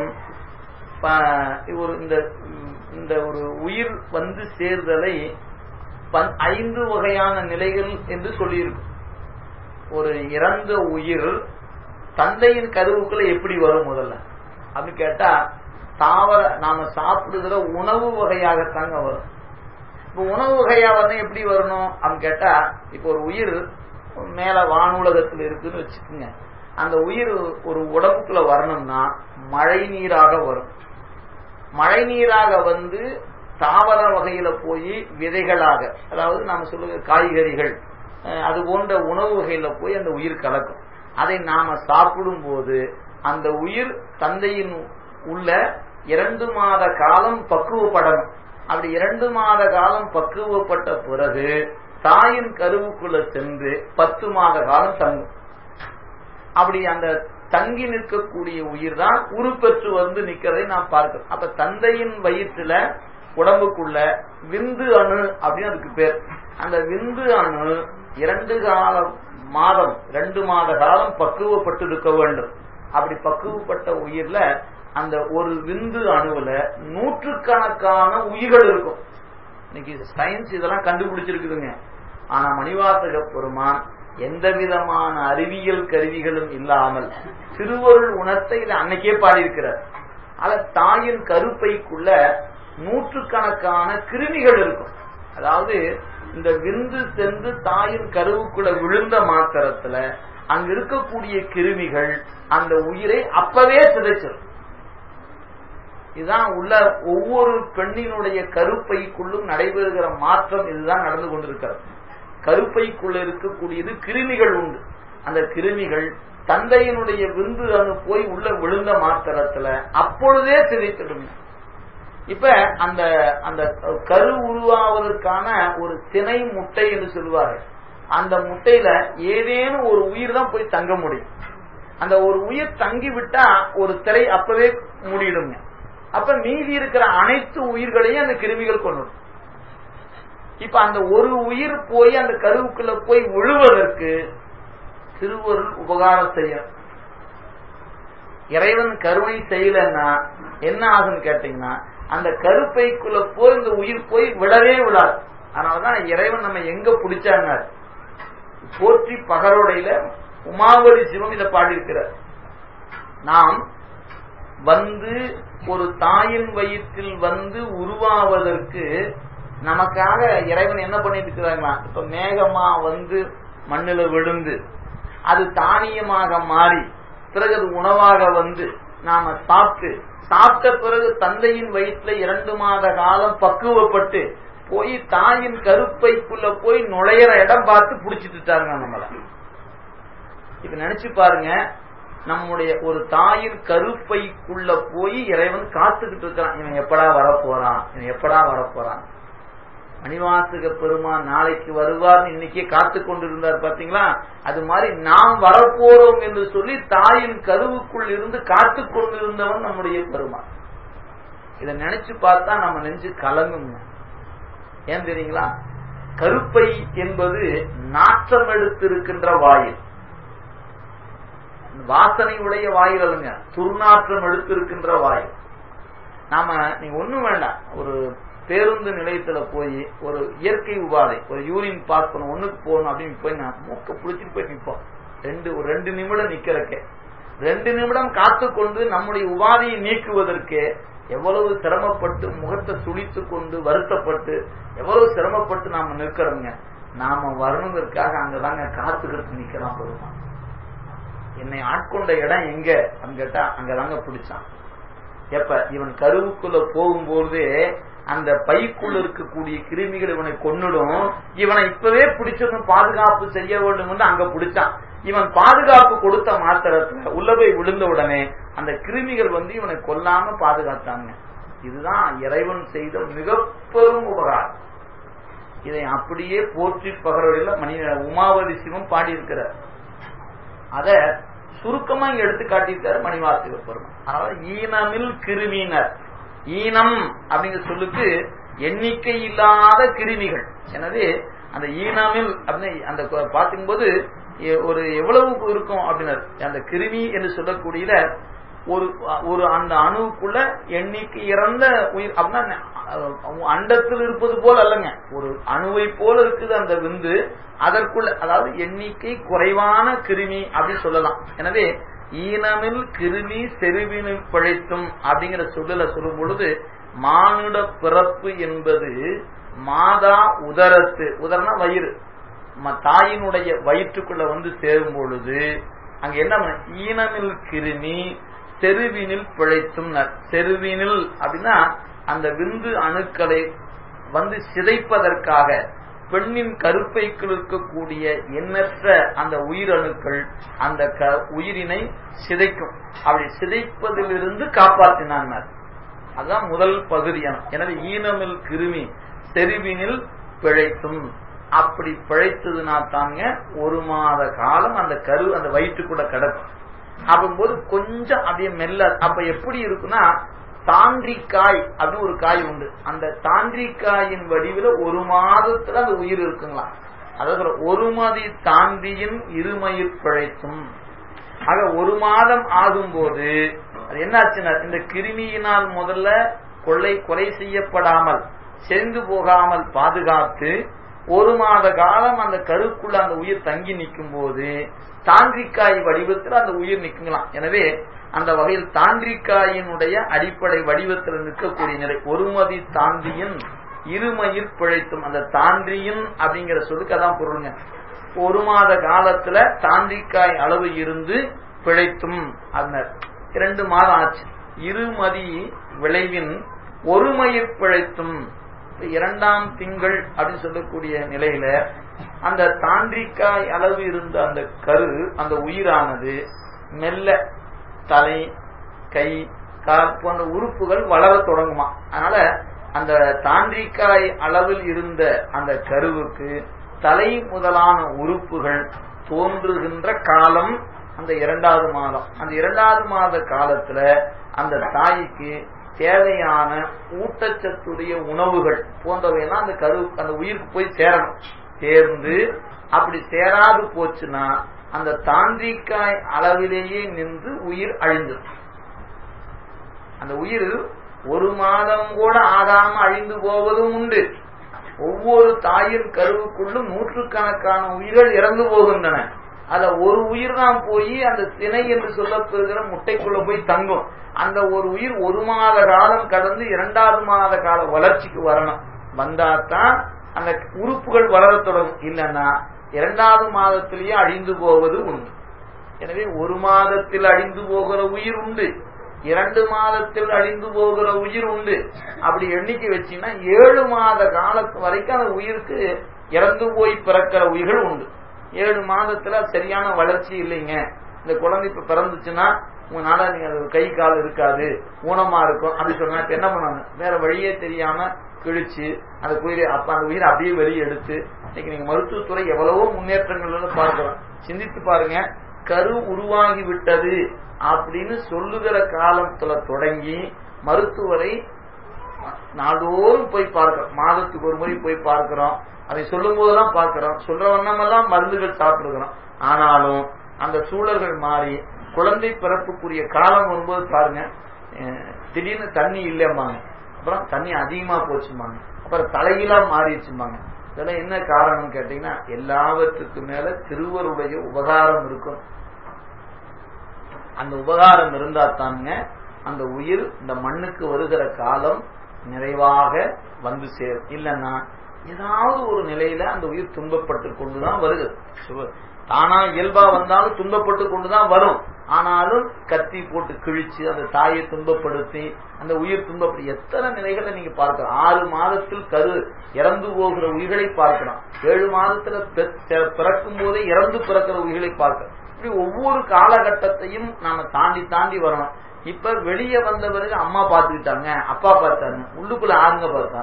ஒரு இந்த இந்த ஒரு உயிர் வந்து சேர்தலை ஐந்து வகையான நிலைகள் என்று சொல்லியிருக்கு ஒரு இறந்த உயிர் தந்தையின் கருவுக்குள்ள எப்படி வரும் முதல்ல அப்படின்னு கேட்டா தாவர நாம சாப்பிடுகிற உணவு வகையாகத்தாங்க வரும் இப்ப உணவு வகையா வரணும் எப்படி வரணும் அப்படின்னு கேட்டா இப்ப ஒரு உயிர் மேல வானுலகத்தில் இருக்குன்னு வச்சுக்கோங்க அந்த உயிர் ஒரு உடம்புக்குள்ள வரணும்னா மழை நீராக வரும் மழை நீராக வந்து தாவர வகையில போய் விதைகளாக அதாவது நாம சொல்லுங்க காய்கறிகள் அது போன்ற உணவு வகையில போய் அந்த உயிர் கலக்கும் அதை நாம சாப்பிடும் போது அந்த உயிர் தந்தையின் உள்ள இரண்டு மாத காலம் பக்குவப்படணும் அப்படி இரண்டு மாத காலம் பக்குவப்பட்ட பிறகு தாயின் கருவுக்குள்ள சென்று பத்து மாத காலம் தங்கும் அப்படி அந்த தங்கி நிற்கக்கூடிய உயிர் தான் உருப்பெற்று வந்து நிக்கிறதை நாம் பார்க்கிறோம் அப்ப தந்தையின் வயிற்றுல உடம்புக்குள்ள விந்து அணு அப்படின்னு அதுக்கு பேர் அந்த விந்து அணு இரண்டு கால மாதம் ரெண்டு மாத காலம் பக்குவப்பட்டு இருக்க வேண்டும் அப்படி பக்குவப்பட்ட உயிர்ல அந்த ஒரு விந்து அணுவுல நூற்றுக்கணக்கான உயிர்கள் இருக்கும் இன்னைக்கு சயின்ஸ் இதெல்லாம் கண்டுபிடிச்சிருக்குதுங்க ஆனா மணிவாசக பெருமான் எந்த விதமான அறிவியல் கருவிகளும் இல்லாமல் திருவருள் உணர்த்தை இதை அன்னைக்கே பாடியிருக்கிறார் அத தாயின் கருப்பைக்குள்ள நூற்றுக்கணக்கான கிருமிகள் இருக்கும் அதாவது இந்த விந்து சென்று தாயின் கருவுக்குள்ள விழுந்த மாத்திரத்துல அங்க இருக்கக்கூடிய கிருமிகள் அந்த உயிரை அப்பவே சிதைச்சிடும் இதுதான் உள்ள ஒவ்வொரு பெண்ணினுடைய கருப்பைக்குள்ளும் நடைபெறுகிற மாற்றம் இதுதான் நடந்து கொண்டிருக்கிறது கருப்பைக்குள்ள இருக்கக்கூடியது கிருமிகள் உண்டு அந்த கிருமிகள் தந்தையினுடைய விந்து அணு போய் உள்ள விழுந்த மாத்திரத்துல அப்பொழுதே சிதைத்திடும் இப்ப அந்த அந்த கரு உருவாவதற்கான ஒரு திணை முட்டை என்று சொல்லுவார்கள் அந்த முட்டையில ஏதேனும் ஒரு உயிர் தான் போய் தங்க முடியும் அந்த ஒரு உயிர் தங்கி விட்டா ஒரு திரை அப்பவே மூடிடுங்க அப்ப மீதி இருக்கிற அனைத்து உயிர்களையும் அந்த கிருமிகள் கொண்டுடும் இப்ப அந்த ஒரு உயிர் போய் அந்த கருவுக்குள்ள போய் விழுவதற்கு திருவருள் உபகாரம் செய்யும் இறைவன் கருணை செய்யலன்னா என்ன ஆகுன்னு கேட்டீங்கன்னா அந்த கருப்பைக்குள்ள போய் இந்த உயிர் போய் விடவே விடாது அதனாலதான் இறைவன் நம்ம எங்க பிடிச்சாங்க போற்றி பகரோடையில உமாவதி சிவம் இதை பாடியிருக்கிறார் நாம் வந்து ஒரு தாயின் வயிற்றில் வந்து உருவாவதற்கு நமக்காக இறைவன் என்ன பண்ணிட்டு இருக்கிறாங்களா இப்ப மேகமா வந்து மண்ணில விழுந்து அது தானியமாக மாறி பிறகு அது உணவாக வந்து நாம சாப்பிட்டு சாப்பிட்ட பிறகு தந்தையின் வயிற்றுல இரண்டு மாத காலம் பக்குவப்பட்டு போய் தாயின் கருப்பைக்குள்ள போய் நுழையிற இடம் பார்த்து புடிச்சிட்டுட்டாருங்க நம்மள இப்ப நினைச்சு பாருங்க நம்முடைய ஒரு தாயின் கருப்பைக்குள்ள போய் இறைவன் காத்துக்கிட்டு இருக்கிறான் இவன் எப்படா வரப்போறான் இவன் எப்படா வரப்போறான் மணிவாசக பெருமான் நாளைக்கு வருவார் இன்னைக்கே காத்து கொண்டிருந்தார் பாத்தீங்களா அது மாதிரி நாம் வரப்போறோம் என்று சொல்லி தாயின் கருவுக்குள் இருந்து காத்து கொண்டிருந்தவன் நம்முடைய பெருமான் இதை நினைச்சு பார்த்தா நம்ம நெஞ்சு கலங்குங்க ஏன் தெரியுங்களா கருப்பை என்பது நாற்றம் எடுத்திருக்கின்ற வாயில் வாசனை உடைய வாயில் அல்லங்க துர்நாற்றம் எடுத்திருக்கின்ற வாயில் நாம நீங்க ஒண்ணும் வேண்டாம் ஒரு பேருந்து நிலையத்துல போய் ஒரு இயற்கை உபாதை ஒரு யூரின் பாஸ் பண்ண ஒண்ணுக்கு போகணும் அப்படின்னு போய் நான் மூக்க பிடிச்சிட்டு போய் நிற்போம் ரெண்டு ஒரு ரெண்டு நிமிடம் நிக்கிறக்கே ரெண்டு நிமிடம் காத்து கொண்டு நம்முடைய உபாதையை நீக்குவதற்கு எவ்வளவு சிரமப்பட்டு முகத்தை சுழித்து கொண்டு வருத்தப்பட்டு எவ்வளவு சிரமப்பட்டு நாம நிற்கிறோங்க நாம வரணுங்கிறதுக்காக அங்கதாங்க காத்துக்கிட்டு நிக்கிறான் பெருமான் என்னை ஆட்கொண்ட இடம் எங்க அப்படின்னு கேட்டா அங்கதாங்க பிடிச்சான் எப்ப இவன் கருவுக்குள்ள போகும்போது அந்த பைக்குள்ள இருக்கக்கூடிய கிருமிகள் இவனை கொன்னுடும் இவனை இப்பவே பிடிச்சதும் பாதுகாப்பு செய்ய வேண்டும் என்று அங்க பிடிச்சான் இவன் பாதுகாப்பு கொடுத்த மாத்திரத்துல உள்ள போய் விழுந்த உடனே அந்த கிருமிகள் வந்து இவனை கொல்லாம பாதுகாத்தாங்க இதுதான் இறைவன் செய்த மிக பெரும் உபகாரம் இதை அப்படியே போற்றி பகரவழியில மணி உமாவதி சிவம் பாடியிருக்கிறார் அத சுருக்கமா இங்க எடுத்து காட்டியிருக்காரு மணிவாசக பெருமான் அதாவது ஈனமில் கிருமியினர் ஈனம் அப்படிங்கிற சொல்லுக்கு எண்ணிக்கை இல்லாத கிருமிகள் எனவே அந்த ஈனமில் அப்படின்னு அந்த பார்க்கும்போது ஒரு எவ்வளவு இருக்கும் அப்படின்னாரு அந்த கிருமி என்று சொல்லக்கூடியத ஒரு ஒரு அந்த அணுவுக்குள்ள எண்ணிக்கை இறந்த உயிர் அப்படின்னா அண்டத்தில் இருப்பது போல அல்லங்க ஒரு அணுவை போல இருக்குது அந்த விந்து அதற்குள்ள அதாவது எண்ணிக்கை குறைவான கிருமி அப்படின்னு சொல்லலாம் எனவே ஈனமில் கிருமி செருவினில் பிழைத்தும் அப்படிங்கிற சொல்லல சொல்லும் பொழுது மானுட பிறப்பு என்பது மாதா உதரத்து உதரனா வயிறு தாயினுடைய வயிற்றுக்குள்ள வந்து சேரும் பொழுது அங்க என்ன ஈனமில் கிருமி செருவினில் பிழைத்தும் செருவினில் அப்படின்னா அந்த விந்து அணுக்களை வந்து சிதைப்பதற்காக பெண்ணின் கருப்பைக்குள் இருக்கக்கூடிய எண்ணற்ற அந்த உயிரணுக்கள் அந்த உயிரினை சிதைக்கும் அப்படி சிதைப்பதிலிருந்து காப்பாற்றினான் அதுதான் முதல் பகுதியான எனவே ஈனமில் கிருமி செருவினில் பிழைத்தும் அப்படி பிழைத்ததுனா தாங்க ஒரு மாத காலம் அந்த கரு அந்த வயிற்றுக்குள்ள கிடக்கும் அப்போது கொஞ்சம் அப்படியே மெல்ல அப்ப எப்படி இருக்குன்னா தாண்டிக்காய் அப்படின்னு ஒரு காய் உண்டு அந்த தாண்டிக்காயின் வடிவில ஒரு மாதத்துல அந்த உயிர் இருக்குங்களா அதாவது ஒரு மதி தாண்டியின் இருமயிர் பிழைத்தும் ஆக ஒரு மாதம் ஆகும்போது அது என்னாச்சுன்னா இந்த கிருமியினால் முதல்ல கொள்ளை கொலை செய்யப்படாமல் செறிந்து போகாமல் பாதுகாத்து ஒரு மாத காலம் அந்த கருக்குள்ள அந்த உயிர் தங்கி நிற்கும் போது தாண்டிக்காய் வடிவத்தில் அந்த உயிர் நிற்கலாம் எனவே அந்த வகையில் தாண்டிக்காயினுடைய அடிப்படை வடிவத்தில் நிற்கக்கூடிய நிலை ஒருமதி தாண்டியின் இருமயிர் பிழைத்தும் அந்த தாண்டியின் அப்படிங்கிற சொல்லுக்கு அதான் பொருளுங்க ஒரு மாத காலத்துல தாண்டிக்காய் அளவு இருந்து பிழைத்தும் அந்த இரண்டு மாதம் ஆச்சு இருமதி விளைவின் ஒருமயிர் பிழைத்தும் இரண்டாம் திங்கள் அப்படின்னு சொல்லக்கூடிய நிலையில அந்த தாண்டிக்காய் அளவு இருந்த அந்த கரு அந்த உயிரானது மெல்ல தலை கை கால் போன்ற உறுப்புகள் வளர தொடங்குமா அதனால அந்த தாண்டிக்காய் அளவில் இருந்த அந்த கருவுக்கு தலை முதலான உறுப்புகள் தோன்றுகின்ற காலம் அந்த இரண்டாவது மாதம் அந்த இரண்டாவது மாத காலத்துல அந்த தாய்க்கு தேவையான ஊட்டச்சத்துடைய உணவுகள் போன்றவையெல்லாம் அந்த கரு அந்த உயிருக்கு போய் சேரணும் சேர்ந்து அப்படி சேராது போச்சுன்னா அந்த தாந்திரிக்காய் அளவிலேயே நின்று உயிர் அழிந்துடும் அந்த உயிர் ஒரு மாதம் கூட ஆகாம அழிந்து போவதும் உண்டு ஒவ்வொரு தாயின் கருவுக்குள்ளும் நூற்றுக்கணக்கான உயிர்கள் இறந்து போகின்றன அதுல ஒரு உயிர் தான் போய் அந்த சினை என்று சொல்லப்பெறுகிற முட்டைக்குள்ள போய் தங்கும் அந்த ஒரு உயிர் ஒரு மாத காலம் கடந்து இரண்டாவது மாத கால வளர்ச்சிக்கு வரணும் வந்தாதான் அந்த உறுப்புகள் வளரத் தொடங்கும் இல்லைன்னா இரண்டாவது மாதத்திலேயே அழிந்து போவது உண்டு எனவே ஒரு மாதத்தில் அழிந்து போகிற உயிர் உண்டு இரண்டு மாதத்தில் அழிந்து போகிற உயிர் உண்டு அப்படி எண்ணிக்கை வச்சீங்கன்னா ஏழு மாத காலத்து வரைக்கும் அந்த உயிருக்கு இறந்து போய் பிறக்கிற உயிர்கள் உண்டு ஏழு மாதத்துல சரியான வளர்ச்சி இல்லைங்க இந்த குழந்தை இப்ப பிறந்துச்சுன்னா உங்களால நீங்க அது கை கால் இருக்காது ஊனமா இருக்கும் அப்படி சொன்னா இப்ப என்ன பண்ணுவாங்க வேற வழியே தெரியாம கிழிச்சு அந்த உயிரை அப்ப அந்த உயிரை அப்படியே வெளியே எடுத்து இன்னைக்கு நீங்க மருத்துவத்துறை எவ்வளவோ முன்னேற்றங்கள் பார்க்கலாம் சிந்தித்து பாருங்க கரு உருவாகி விட்டது அப்படின்னு சொல்லுகிற காலத்துல தொடங்கி மருத்துவரை நாள்தோறும் போய் பார்க்கிறோம் மாதத்துக்கு ஒரு முறை போய் பார்க்கிறோம் அதை சொல்லும் போதெல்லாம் பார்க்கிறோம் சொல்ற வண்ணமெல்லாம் மருந்துகள் சாப்பிட்டுருக்கிறோம் ஆனாலும் அந்த சூழல்கள் மாறி குழந்தை பிறப்புக்குரிய காலம் வரும்போது பாருங்க திடீர்னு தண்ணி இல்லைம்பாங்க அப்புறம் தண்ணி அதிகமா போச்சுமாங்க அப்புறம் தலையிலா மாறிடுச்சுமாங்க இதெல்லாம் என்ன காரணம் கேட்டீங்கன்னா எல்லாவற்றுக்கு மேல திருவருடைய உபகாரம் இருக்கும் அந்த உபகாரம் இருந்தா தாங்க அந்த உயிர் இந்த மண்ணுக்கு வருகிற காலம் நிறைவாக வந்து சேரும் இல்லைன்னா ஏதாவது ஒரு நிலையில அந்த உயிர் துன்பப்பட்டு கொண்டுதான் வருது தானா இயல்பா வந்தாலும் துன்பப்பட்டு கொண்டுதான் வரும் ஆனாலும் கத்தி போட்டு கிழிச்சு அந்த தாயை துன்பப்படுத்தி அந்த உயிர் துன்பப்படி எத்தனை நிலைகளை நீங்க பார்க்கலாம் ஆறு மாதத்தில் கரு இறந்து போகிற உயிர்களை பார்க்கலாம் ஏழு மாதத்துல பிறக்கும் போதே இறந்து பிறக்கிற உயிர்களை பார்க்கலாம் இப்படி ஒவ்வொரு காலகட்டத்தையும் நாம தாண்டி தாண்டி வரணும் இப்ப வெளியே வந்த பிறகு அம்மா பார்த்துக்கிட்டாங்க அப்பா பார்த்தாங்க உள்ளுக்குள்ள ஆறுங்க பார்த்தா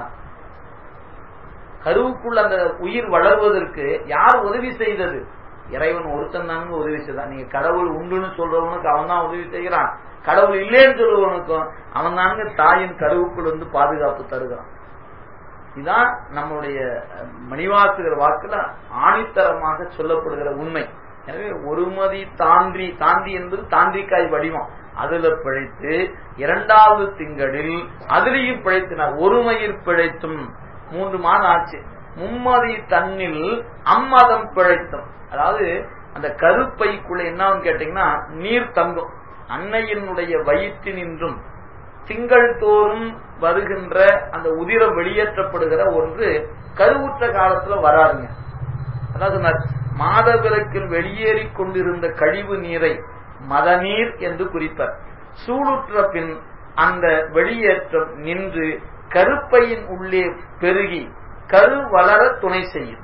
கருவுக்குள்ள அந்த உயிர் வளர்வதற்கு யார் உதவி செய்தது இறைவன் ஒருத்தன் தாங்க உதவி செய்தான் நீங்க கடவுள் உண்டுன்னு சொல்றவனுக்கு அவன் தான் உதவி செய்கிறான் கடவுள் இல்லைன்னு சொல்றவனுக்கும் அவன் தாங்க தாயின் கருவுக்குள் வந்து பாதுகாப்பு தருகிறான் இதுதான் நம்முடைய மணிவாசகர் வாக்குல ஆணித்தரமாக சொல்லப்படுகிற உண்மை எனவே ஒருமதி தாண்டி தாண்டி என்பது தாண்டிக்காய் வடிவம் அதுல பிழைத்து இரண்டாவது திங்களில் அதுலேயும் பிழைத்தினார் ஒருமையில் பிழைத்தும் மூன்று மாதம் ஆச்சு மும்மதி தன்னில் அம்மதம் பிழைத்தும் அதாவது அந்த கருப்பைக்குள்ள என்னன்னு கேட்டீங்கன்னா நீர் தங்கும் அன்னையினுடைய வயிற்றினின்றும் திங்கள் தோறும் வருகின்ற அந்த உதிரம் வெளியேற்றப்படுகிற ஒன்று கருவுற்ற காலத்துல வராதுங்க அதாவது மாதவிலக்கில் வெளியேறி கொண்டிருந்த கழிவு நீரை மதநீர் என்று குறிப்பர் சூளுற்ற பின் அந்த வெளியேற்றம் நின்று கருப்பையின் உள்ளே பெருகி கரு வளர துணை செய்யும்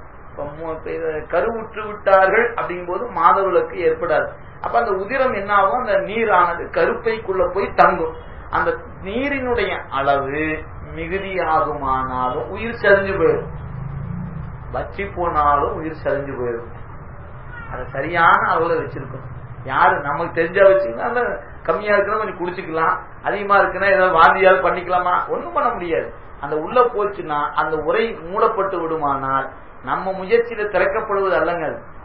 கருவுற்று விட்டார்கள் அப்படிங்கும் போது மாதவிலக்கு ஏற்படாது அப்ப அந்த உதிரம் என்ன ஆகும் அந்த நீரானது கருப்பைக்குள்ள போய் தங்கும் அந்த நீரினுடைய அளவு மிகுதியாகுமானாலும் உயிர் சரிஞ்சு போயிடும் வற்றி போனாலும் உயிர் சரிஞ்சு போயிடும் அதை சரியான அளவுல வச்சிருக்கணும் யாரு நமக்கு தெரிஞ்சா வச்சுக்கலாம் அந்த கம்மியா இருக்குன்னா கொஞ்சம் குடிச்சுக்கலாம் அதிகமா இருக்குன்னா ஏதாவது வாந்தியாவது பண்ணிக்கலாமா ஒண்ணும் பண்ண முடியாது அந்த உள்ள போச்சுன்னா அந்த உரை மூடப்பட்டு விடுமானால் நம்ம முயற்சியில திறக்கப்படுவது அல்லங்க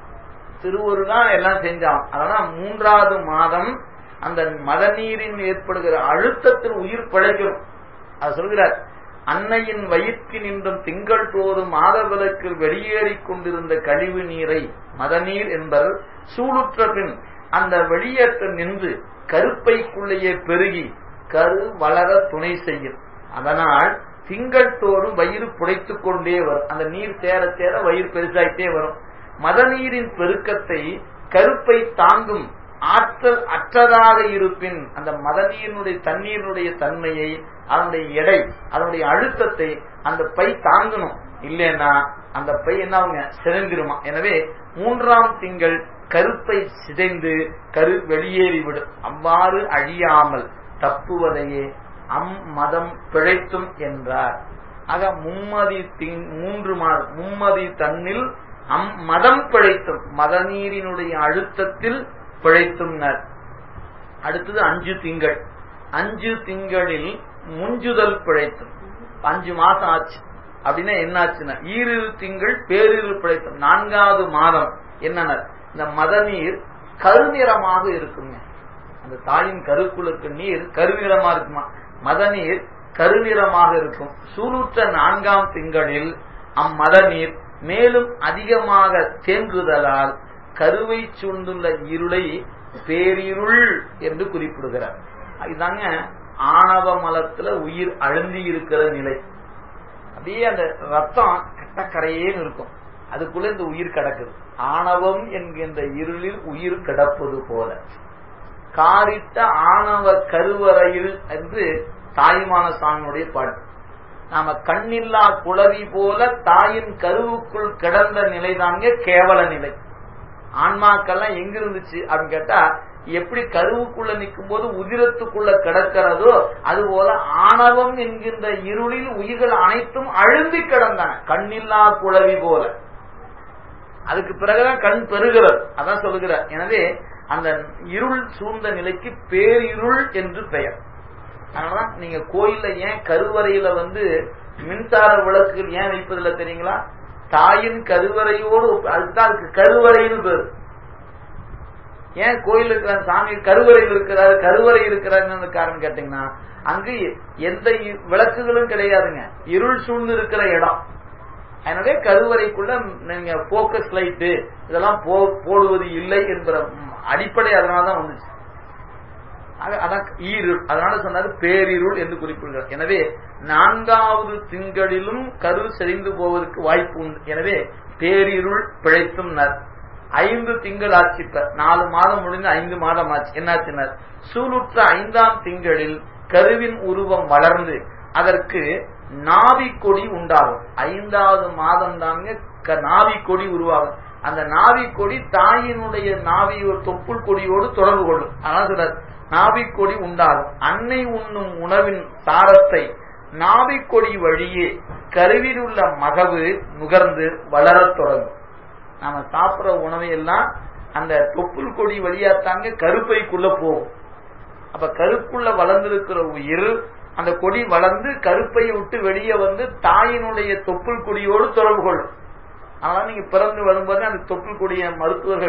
திருவரு தான் எல்லாம் செஞ்சான் அதனால மூன்றாவது மாதம் அந்த மதநீரின் ஏற்படுகிற அழுத்தத்தில் உயிர் பிழைக்கணும் அது சொல்கிறார் அன்னையின் வயிற்று நின்றும் திங்கள் தோறும் மாதவிலக்கில் வெளியேறிக் கொண்டிருந்த கழிவு நீரை மதநீர் என்பர் சூளுற்ற பின் அந்த வெளியேற்ற நின்று கருப்பைக்குள்ளேயே பெருகி கரு வளர துணை செய்யும் அதனால் திங்கள் தோறும் வயிறு புடைத்துக் கொண்டே வரும் அந்த நீர் சேர சேர வயிறு பெருசாயிட்டே வரும் மதநீரின் பெருக்கத்தை கருப்பை தாங்கும் ஆற்றல் அற்றதாக இருப்பின் அந்த மதநீரினுடைய தண்ணீரினுடைய தன்மையை அதனுடைய எடை அதனுடைய அழுத்தத்தை அந்த பை தாங்கணும் இல்லைன்னா அந்த பை என்ன அவங்க சிதைந்துருமா எனவே மூன்றாம் திங்கள் கருப்பை சிதைந்து கரு வெளியேறிவிடும் அவ்வாறு அழியாமல் தப்புவதையே அம் மதம் பிழைத்தும் என்றார் ஆக மும்மதி திங் மூன்று மாதம் மும்மதி தன்னில் அம் மதம் பிழைத்தும் மதநீரினுடைய அழுத்தத்தில் பிழைத்தும்னர் அடுத்தது அஞ்சு திங்கள் அஞ்சு திங்களில் முஞ்சுதல் பிழைத்தும் அஞ்சு மாசம் ஆச்சு அப்படின்னா என்ன ஆச்சுன்னா ஈரிரு திங்கள் பேரிரு பிழைத்தும் நான்காவது மாதம் என்னனர் இந்த மதநீர் கருநிறமாக இருக்குங்க அந்த தாயின் கருக்குளுக்கு நீர் கருநிறமா இருக்குமா மதநீர் கருநிறமாக இருக்கும் சூருற்ற நான்காம் திங்களில் அம்மத நீர் மேலும் அதிகமாக தேங்குதலால் கருவை சூழ்ந்துள்ள இருளை பேரிருள் என்று குறிப்பிடுகிறார் இதுதாங்க ஆணவ மலத்துல உயிர் அழுந்தி இருக்கிற நிலை அப்படியே அந்த ரத்தம் கட்டக்கரையேன்னு இருக்கும் அதுக்குள்ள இந்த உயிர் கிடக்குது ஆணவம் என்கின்ற இருளில் உயிர் கிடப்பது போல காரிட்ட ஆணவ கருவறையில் என்று தாயுமான சாமியுடைய பாட்டு நாம கண்ணில்லா குளவி போல தாயின் கருவுக்குள் கிடந்த நிலைதாங்க கேவல நிலை ஆன்மாக்கள்லாம் எங்க இருந்துச்சு அப்படின்னு கேட்டா எப்படி கருவுக்குள்ள நிற்கும் போது உதிரத்துக்குள்ள கிடக்கிறதோ அது போல ஆணவம் என்கின்ற இருளில் உயிர்கள் அனைத்தும் அழுந்தி கிடந்தன கண்ணில்லா குளவி போல அதுக்கு பிறகுதான் கண் பெறுகிறது அதான் சொல்லுகிறார் எனவே அந்த இருள் சூழ்ந்த நிலைக்கு பேரிருள் என்று பெயர் அதனாலதான் நீங்க கோயில்ல ஏன் கருவறையில வந்து மின்சார விளக்குகள் ஏன் வைப்பதில்லை தெரியுங்களா தாயின் கருவறையோடு அதுதான் அதுக்கு கருவறைன்னு பேரு ஏன் கோயில் இருக்கிற சாமி கருவறையில் இருக்கிறாரு கருவறை இருக்கிறாருன்னு காரணம் கேட்டீங்கன்னா அங்கு எந்த விளக்குகளும் கிடையாதுங்க இருள் சூழ்ந்து இருக்கிற இடம் எனவே கருவறைக்குள்ள நீங்க போக்கஸ் லைட்டு இதெல்லாம் போடுவது இல்லை என்கிற அடிப்படை அதனாலதான் வந்துச்சு அதான் ஈருள் அதனால சொன்னாரு பேரிருள் என்று குறிப்பிடுகிறார் எனவே நான்காவது திங்களிலும் கரு செறிந்து போவதற்கு வாய்ப்பு உண்டு எனவே பேரிருள் பிழைத்தும் ஐந்து திங்கள் ஆட்சிப்ப நாலு மாதம் முடிந்து ஐந்து மாதம் ஆச்சு என்னாச்சினார் சூளுற்ற ஐந்தாம் திங்களில் கருவின் உருவம் வளர்ந்து அதற்கு நாவி கொடி உண்டாகும் ஐந்தாவது மாதம் தாங்க நாவி கொடி உருவாகும் அந்த நாவி கொடி தாயினுடைய நாவி தொப்புள் கொடியோடு தொடர்பு கொள்ளும் அதான் சொல்றார் நாவிக்கொடி உண்டாகும் அன்னை உண்ணும் உணவின் சாரத்தை நாவிக்கொடி வழியே கருவில் உள்ள மகவு நுகர்ந்து வளரத் தொடங்கும் நாம சாப்பிடுற உணவை எல்லாம் அந்த தொப்புள் கொடி வழியா தாங்க கருப்பைக்குள்ள போகும் அப்ப கருப்புள்ள வளர்ந்திருக்கிற உயிர் அந்த கொடி வளர்ந்து கருப்பையை விட்டு வெளியே வந்து தாயினுடைய தொப்புள் கொடியோடு தொடர்பு கொள்ளும் அதனால நீங்க பிறந்து வரும்போது அந்த தொப்புள் கொடிய மருத்துவர்கள்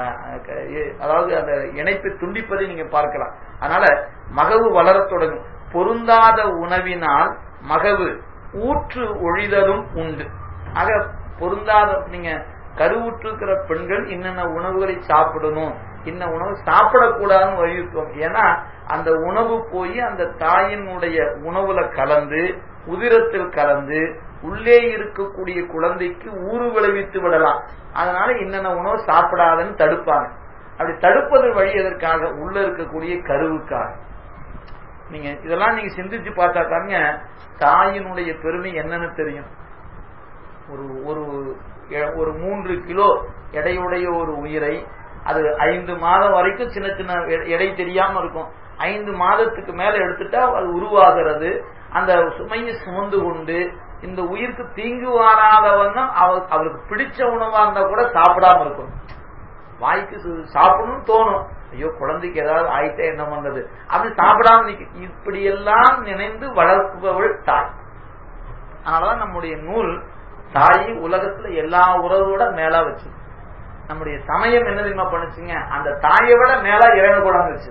அதாவது அந்த இணைப்பை துண்டிப்பதை நீங்க பார்க்கலாம் அதனால மகவு வளரத் தொடங்கும் பொருந்தாத உணவினால் மகவு ஊற்று ஒழிதலும் உண்டு ஆக பொருந்தாத நீங்க கருவுற்றிருக்கிற பெண்கள் இன்னென்ன உணவுகளை சாப்பிடணும் இன்ன உணவு சாப்பிடக்கூடாதுன்னு வலியுறுத்துவோம் ஏன்னா அந்த உணவு போய் அந்த தாயினுடைய உணவுல கலந்து உதிரத்தில் கலந்து உள்ளே இருக்கக்கூடிய குழந்தைக்கு ஊறு விளைவித்து விடலாம் அதனால என்னென்ன உணவு சாப்பிடாதுன்னு தடுப்பாங்க அப்படி தடுப்பது வழி எதற்காக உள்ள இருக்கக்கூடிய கருவுக்காக நீங்க இதெல்லாம் நீங்க சிந்திச்சு பார்த்தா தாங்க தாயினுடைய பெருமை என்னன்னு தெரியும் ஒரு ஒரு ஒரு மூன்று கிலோ எடையுடைய ஒரு உயிரை அது ஐந்து மாதம் வரைக்கும் சின்ன சின்ன எடை தெரியாம இருக்கும் ஐந்து மாதத்துக்கு மேல எடுத்துட்டா அது உருவாகிறது அந்த சுமையை சுமந்து கொண்டு இந்த உயிருக்கு தீங்கு வாராத வண்ணம் அவருக்கு பிடிச்ச உணவா இருந்தா கூட சாப்பிடாம இருக்கும் வாய்க்கு சாப்பிடணும்னு தோணும் ஐயோ குழந்தைக்கு ஏதாவது ஆயிட்டா என்ன பண்றது அப்படி சாப்பிடாம நிக்க இப்படி எல்லாம் நினைந்து வளர்ப்பவள் தாய் அதனாலதான் நம்முடைய நூல் தாய் உலகத்துல எல்லா உறவோட மேலா வச்சு நம்முடைய சமயம் என்ன தெரியுமா பண்ணுச்சுங்க அந்த தாயை விட மேலா இறைவனை கொண்டாந்து வச்சு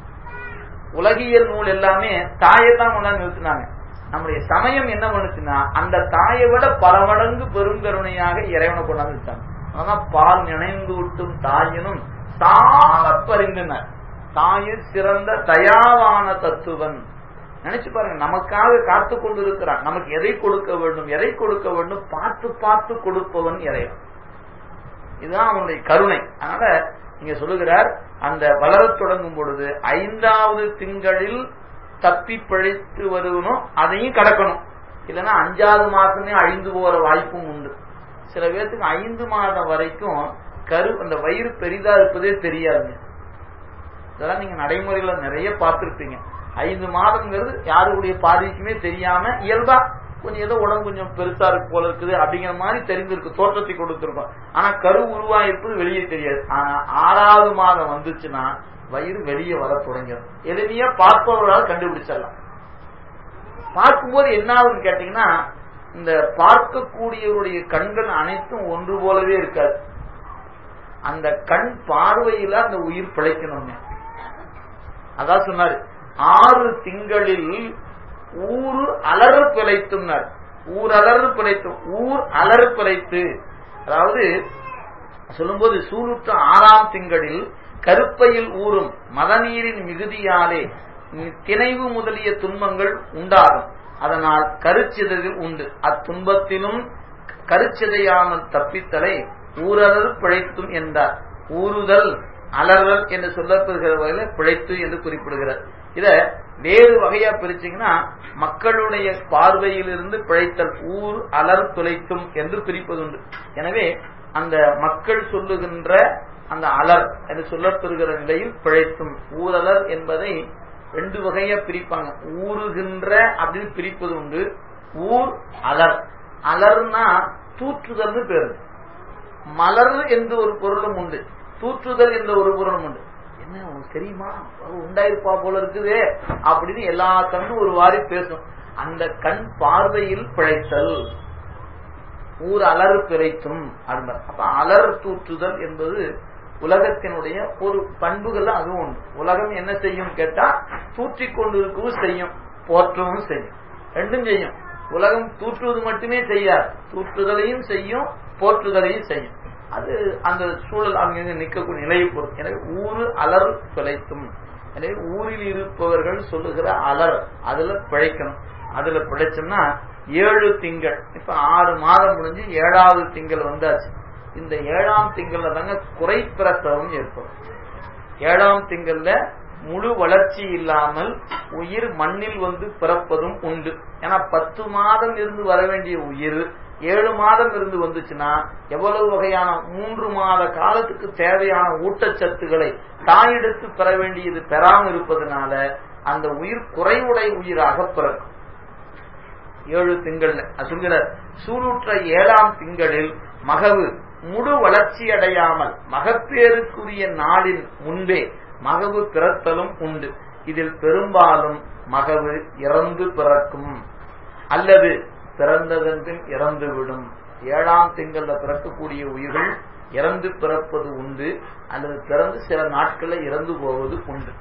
உலகியல் நூல் எல்லாமே தாயை தான் கொண்டாந்து நிறுத்தினாங்க நம்முடைய சமயம் என்ன பண்ணுச்சுன்னா அந்த தாயை விட பல மடங்கு பெருங்கருணையாக இறைவனை கொண்டாந்து வச்சாங்க அதான் பால் நினைந்து விட்டும் தாயினும் சால பரிந்தனர் தாயில் சிறந்த தயாவான தத்துவன் நினைச்சு பாருங்க நமக்காக காத்து கொண்டு இருக்கிறான் நமக்கு எதை கொடுக்க வேண்டும் எதை கொடுக்க வேண்டும் பார்த்து பார்த்து கொடுப்பவன் இறைவன் இதுதான் அவனுடைய கருணை அதனால இங்க சொல்லுகிறார் அந்த வளரத் தொடங்கும் பொழுது ஐந்தாவது திங்களில் தப்பி பிழைத்து வருவனும் அதையும் கடக்கணும் இல்லைன்னா அஞ்சாவது மாசமே அழிந்து போற வாய்ப்பும் உண்டு சில பேர்த்துக்கு ஐந்து மாதம் வரைக்கும் கரு அந்த வயிறு பெரிதா இருப்பதே தெரியாதுங்க இதெல்லாம் நீங்க நடைமுறையில நிறைய பார்த்திருப்பீங்க ஐந்து மாதம்ங்கிறது யாருடைய பாதிக்குமே தெரியாம இயல்பா கொஞ்சம் ஏதோ உடம்பு கொஞ்சம் பெருசா இருக்கு போல இருக்குது அப்படிங்கிற மாதிரி தெரிஞ்சிருக்கு தோற்றத்தை கொடுத்திருக்கோம் ஆனா கரு உருவாயிருப்பது வெளியே தெரியாது ஆனா ஆறாவது மாதம் வந்துச்சுன்னா வயிறு வெளியே வர தொடங்கிடும் எளிமையா பார்ப்பவர்களால் கண்டுபிடிச்சிடலாம் பார்க்கும்போது என்ன ஆகுதுன்னு கேட்டீங்கன்னா இந்த பார்க்கக்கூடியவருடைய கண்கள் அனைத்தும் ஒன்று போலவே இருக்காது அந்த கண் பார்வையில அந்த உயிர் பிழைக்கணுங்க அதான் சொன்னாரு ஆறு திங்களில் ஊரு அலறு பிழைத்துனார் ஊர் அலறு பிழைத்தும் ஊர் அலறு பிழைத்து அதாவது சொல்லும்போது சூளுற்ற ஆறாம் திங்களில் கருப்பையில் ஊறும் மதநீரின் மிகுதியாலே திணைவு முதலிய துன்பங்கள் உண்டாகும் அதனால் கருச்சிதைகள் உண்டு அத்துன்பத்திலும் கருச்சிதையாமல் தப்பித்தலை ஊரலர் பிழைத்தும் என்றார் ஊறுதல் அலறல் என்று சொல்லப்படுகிற வகையில பிழைத்து என்று குறிப்பிடுகிறார் இத வேறு வகையா பிரிச்சீங்கன்னா மக்களுடைய பார்வையிலிருந்து பிழைத்தல் ஊர் அலர் துளைத்தும் என்று பிரிப்பது உண்டு எனவே அந்த மக்கள் சொல்லுகின்ற அந்த அலர் என்று சொல்லப்பெறுகிற நிலையில் பிழைத்தும் ஊரலர் என்பதை ரெண்டு வகையா பிரிப்பாங்க ஊறுகின்ற அப்படின்னு பிரிப்பது உண்டு ஊர் அலர் அலர்னா தூற்றுதல்னு பேரு மலர் என்று ஒரு பொருளும் உண்டு தூற்றுதல் என்ற ஒரு பொருளும் உண்டு என்ன உனக்கு தெரியுமா உண்டாயிருப்பா போல இருக்குது அப்படின்னு எல்லா கண்ணும் ஒரு வாரி பேசும் அந்த கண் பார்வையில் பிழைத்தல் ஊர் அலர் பிழைத்தும் அப்படின்பார் அப்ப அலர் தூற்றுதல் என்பது உலகத்தினுடைய ஒரு பண்புகள் அதுவும் உண்டு உலகம் என்ன செய்யும் கேட்டா தூற்றி கொண்டிருக்கவும் செய்யும் போற்றவும் செய்யும் ரெண்டும் செய்யும் உலகம் தூற்றுவது மட்டுமே செய்யாது தூற்றுதலையும் செய்யும் போற்றுதலையும் செய்யும் அது அந்த சூழல் அங்கங்க நிற்கக்கூடிய நிலையை பொறுத்து எனவே ஊரு அலர் பிழைத்தும் எனவே ஊரில் இருப்பவர்கள் சொல்லுகிற அலர் அதுல பிழைக்கணும் அதுல பிழைச்சோம்னா ஏழு திங்கள் இப்ப ஆறு மாதம் முடிஞ்சு ஏழாவது திங்கள் வந்தாச்சு இந்த ஏழாம் திங்கள்ல தாங்க குறைப்பிரசவம் ஏற்படும் ஏழாம் திங்கள்ல முழு வளர்ச்சி இல்லாமல் உயிர் மண்ணில் வந்து பிறப்பதும் உண்டு ஏன்னா பத்து மாதம் இருந்து வர வேண்டிய உயிர் ஏழு மாதம் இருந்து வந்துச்சுன்னா எவ்வளவு வகையான மூன்று மாத காலத்துக்கு தேவையான ஊட்டச்சத்துக்களை தாயெடுத்து பெற வேண்டியது பெறாமல் இருப்பதனால அந்த உயிர் குறைவுடை உயிராக பிறக்கும் ஏழு திங்கள்ல சொல்கிற சூருற்ற ஏழாம் திங்களில் மகவு முழு வளர்ச்சி அடையாமல் மகப்பேருக்குரிய நாளின் முன்பே மகவு பிறத்தலும் உண்டு இதில் பெரும்பாலும் மகவு இறந்து பிறக்கும் அல்லது பிறந்ததன் பின் இறந்துவிடும் ஏழாம் திங்கள்ல பிறக்கக்கூடிய உயிர்கள் இறந்து பிறப்பது உண்டு அல்லது பிறந்து சில நாட்களில் இறந்து போவது உண்டு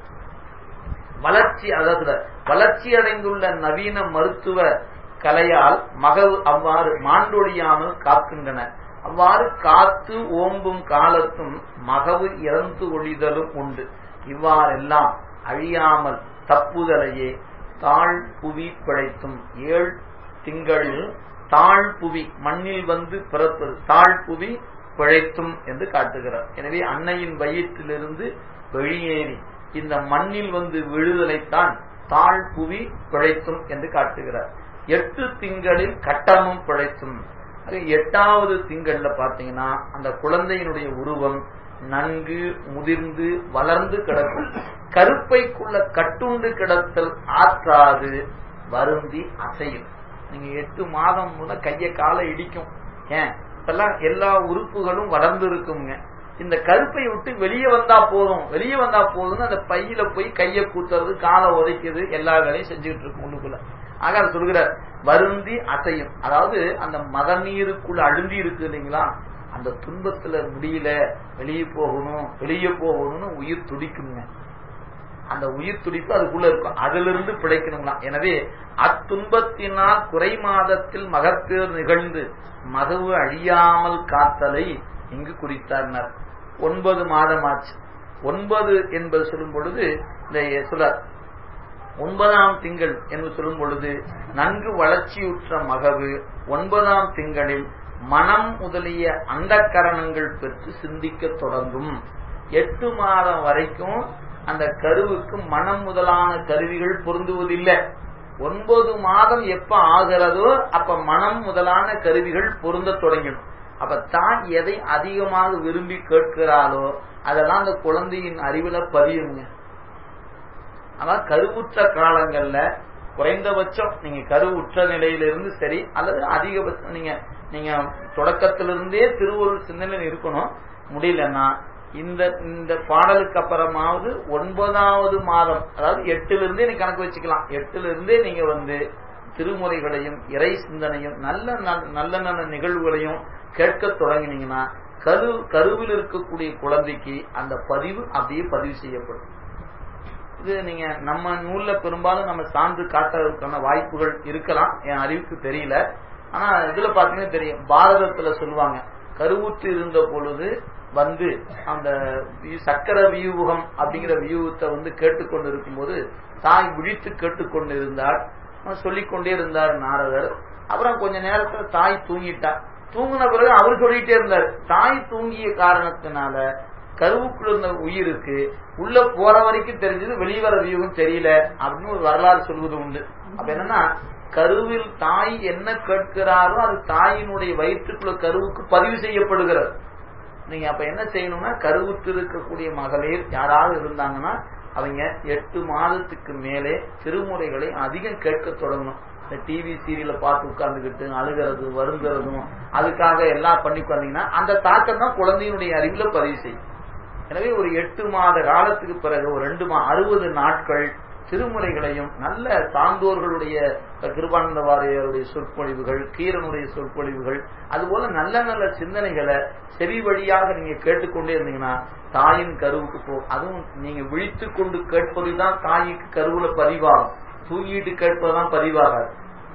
வளர்ச்சி அதாவது வளர்ச்சி அடைந்துள்ள நவீன மருத்துவ கலையால் மகவு அவ்வாறு மாண்டொழியாமல் காக்கின்றன அவ்வாறு காத்து ஓம்பும் காலத்தும் மகவு இறந்து ஒழிதலும் உண்டு இவ்வாறெல்லாம் அழியாமல் தப்புதலையே தாழ் புவி பிழைத்தும் ஏழ் திங்களில் தாழ் புவி மண்ணில் வந்து பிறப்பது தாழ் புவி பிழைத்தும் என்று காட்டுகிறார் எனவே அன்னையின் வயிற்றிலிருந்து வெளியேறி இந்த மண்ணில் வந்து விழுதலைத்தான் தாழ் புவி பிழைத்தும் என்று காட்டுகிறார் எட்டு திங்களில் கட்டமும் பிழைத்தும் எட்டாவது திங்கள்ல பாத்தீங்கன்னா அந்த குழந்தையினுடைய உருவம் நன்கு முதிர்ந்து வளர்ந்து கிடக்கும் கருப்பைக்குள்ள கட்டுண்டு கிடத்தல் ஆற்றாது வருந்தி அசையும் நீங்க எட்டு மாதம் முதல் கைய காலை இடிக்கும் ஏன் இப்பெல்லாம் எல்லா உறுப்புகளும் வளர்ந்து இருக்குங்க இந்த கருப்பை விட்டு வெளியே வந்தா போதும் வெளியே வந்தா போதும்னு அந்த பையில போய் கைய கூத்துறது காலை உதைக்குது எல்லா வேலையும் செஞ்சுட்டு இருக்கும் உள்ளுக்குள்ள ஆக அது சொல்கிற வருந்தி அசையும் அதாவது அந்த மத நீருக்குள்ள அழுந்தி இருக்கு இல்லைங்களா அந்த துன்பத்துல முடியல வெளியே போகணும் வெளியே போகணும்னு உயிர் துடிக்குங்க அந்த உயிர் துடிப்பு அதுக்குள்ள இருக்கும் அதுல இருந்து பிழைக்கணுங்களாம் எனவே அத்துன்பத்தினால் குறை மாதத்தில் மகப்பேர் நிகழ்ந்து மகவு அழியாமல் காத்தலை இங்கு குறித்தார்னர் ஒன்பது மாதம் ஆச்சு ஒன்பது என்பது சொல்லும் பொழுது இந்த சுலர் ஒன்பதாம் திங்கள் என்று சொல்லும் பொழுது நன்கு வளர்ச்சியுற்ற மகவு ஒன்பதாம் திங்களில் மனம் முதலிய அந்த கரணங்கள் பெற்று சிந்திக்க தொடங்கும் எட்டு மாதம் வரைக்கும் அந்த கருவுக்கு மனம் முதலான கருவிகள் பொருந்துவதில்லை ஒன்பது மாதம் எப்ப ஆகிறதோ அப்ப மனம் முதலான கருவிகள் பொருந்த தொடங்கிடும் அப்ப தான் எதை அதிகமாக விரும்பி கேட்கிறாளோ அதெல்லாம் அந்த குழந்தையின் அறிவுல பதியுங்க ஆனா கருவுற்ற காலங்கள்ல குறைந்தபட்சம் நீங்க கருவுற்ற நிலையிலிருந்து சரி அல்லது அதிகபட்சம் நீங்க நீங்க தொடக்கத்திலிருந்தே திருவள்ளுவர் சிந்தனை இருக்கணும் முடியலன்னா இந்த இந்த பாடலுக்கு அப்புறமாவது ஒன்பதாவது மாதம் அதாவது எட்டுல இருந்தே நீங்க கணக்கு வச்சுக்கலாம் எட்டுல இருந்தே நீங்க வந்து திருமுறைகளையும் இறை சிந்தனையும் நல்ல நல்ல நல்ல நிகழ்வுகளையும் கேட்க தொடங்கினீங்கன்னா கரு கருவில் இருக்கக்கூடிய குழந்தைக்கு அந்த பதிவு அப்படியே பதிவு செய்யப்படும் இது நீங்க நம்ம நூல்ல பெரும்பாலும் நம்ம சான்று காட்டுறதுக்கான வாய்ப்புகள் இருக்கலாம் என் அறிவுக்கு தெரியல ஆனா இதுல பாத்தீங்கன்னா தெரியும் பாரதத்துல சொல்லுவாங்க கருவுற்று இருந்த பொழுது வந்து அந்த சக்கர வியூகம் அப்படிங்கிற வியூகத்தை வந்து கேட்டுக்கொண்டு இருக்கும்போது தாய் விழித்து கேட்டுக்கொண்டு இருந்தார் சொல்லிக்கொண்டே இருந்தார் நாரதர் அப்புறம் கொஞ்ச நேரத்துல தாய் தூங்கிட்டா தூங்கின பிறகு அவர் சொல்லிட்டே இருந்தார் தாய் தூங்கிய காரணத்தினால கருவுக்குள்ள இருந்த உயிருக்கு உள்ள போற வரைக்கும் தெரிஞ்சது வெளிவர வியூகம் தெரியல அப்படின்னு ஒரு வரலாறு சொல்வது உண்டு அப்ப என்னன்னா கருவில் தாய் என்ன கேட்கிறாரோ அது தாயினுடைய வயிற்றுக்குள்ள கருவுக்கு பதிவு செய்யப்படுகிறது நீங்க அப்ப என்ன செய்யணும்னா கருவுற்று இருக்கக்கூடிய மகளிர் யாராவது இருந்தாங்கன்னா அவங்க எட்டு மாதத்துக்கு மேலே திருமுறைகளை அதிகம் கேட்க தொடங்கணும் இந்த டிவி சீரியல பார்த்து உட்கார்ந்துக்கிட்டு அழுகிறது வருந்துறதும் அதுக்காக எல்லாம் பண்ணி உட்கார்ந்தீங்கன்னா அந்த தாக்கம் தான் குழந்தையினுடைய அறிவுல பதிவு செய்யும் எனவே ஒரு எட்டு மாத காலத்துக்கு பிறகு ஒரு ரெண்டு மா அறுபது நாட்கள் திருமுறைகளையும் நல்ல சான்றோர்களுடைய கிருபானந்த வாரியருடைய சொற்பொழிவுகள் கீரனுடைய சொற்பொழிவுகள் அதுபோல நல்ல நல்ல சிந்தனைகளை செவி வழியாக நீங்க கேட்டுக்கொண்டே இருந்தீங்கன்னா தாயின் கருவுக்கு போ அதுவும் நீங்க விழித்து கொண்டு கேட்பதுதான் தாய்க்கு கருவுல பதிவாகும் தூங்கிட்டு கேட்பதுதான் பதிவாகாது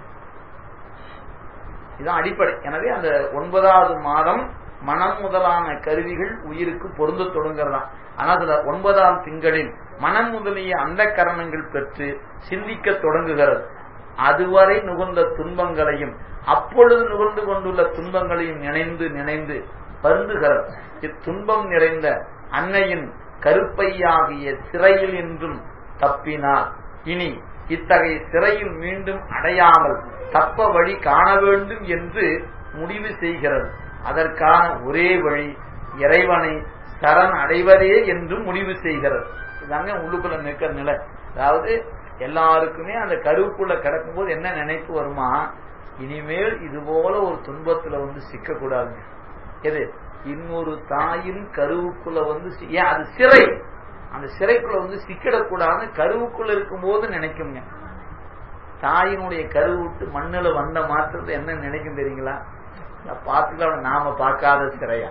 இதுதான் அடிப்படை எனவே அந்த ஒன்பதாவது மாதம் மனம் முதலான கருவிகள் உயிருக்கு பொருந்த தொடங்குறதாம் ஆனா அதுல ஒன்பதாம் திங்களில் மனம் முதலிய அந்த கரணங்கள் பெற்று சிந்திக்க தொடங்குகிறது அதுவரை நுகர்ந்த துன்பங்களையும் அப்பொழுது நுகர்ந்து கொண்டுள்ள துன்பங்களையும் நினைந்து நினைந்து பருந்துகிறது இத்துன்பம் நிறைந்த அன்னையின் கருப்பையாகிய சிறையில் என்றும் தப்பினார் இனி இத்தகைய சிறையில் மீண்டும் அடையாமல் தப்ப வழி காண வேண்டும் என்று முடிவு செய்கிறது அதற்கான ஒரே வழி இறைவனை சரண் அடைவதே என்று முடிவு செய்கிறது இதாங்க உள்ளுக்குள்ள நிற்கிற நிலை அதாவது எல்லாருக்குமே அந்த கருவுக்குள்ள கிடக்கும் போது என்ன நினைப்பு வருமா இனிமேல் இது போல ஒரு துன்பத்துல வந்து சிக்க கூடாதுங்க எது இன்னொரு தாயின் கருவுக்குள்ள வந்து ஏன் அது சிறை அந்த சிறைக்குள்ள வந்து சிக்கிடக்கூடாது கருவுக்குள்ள இருக்கும் போது நினைக்குங்க தாயினுடைய கருவுட்டு மண்ணுல வந்த மாத்திரத்தை என்ன நினைக்கும் தெரியுங்களா பார்த்துக்கலாம் நாம பார்க்காத சிறையா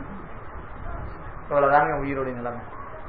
இவ்வளவுதாங்க உயிரோடைய நிலைமை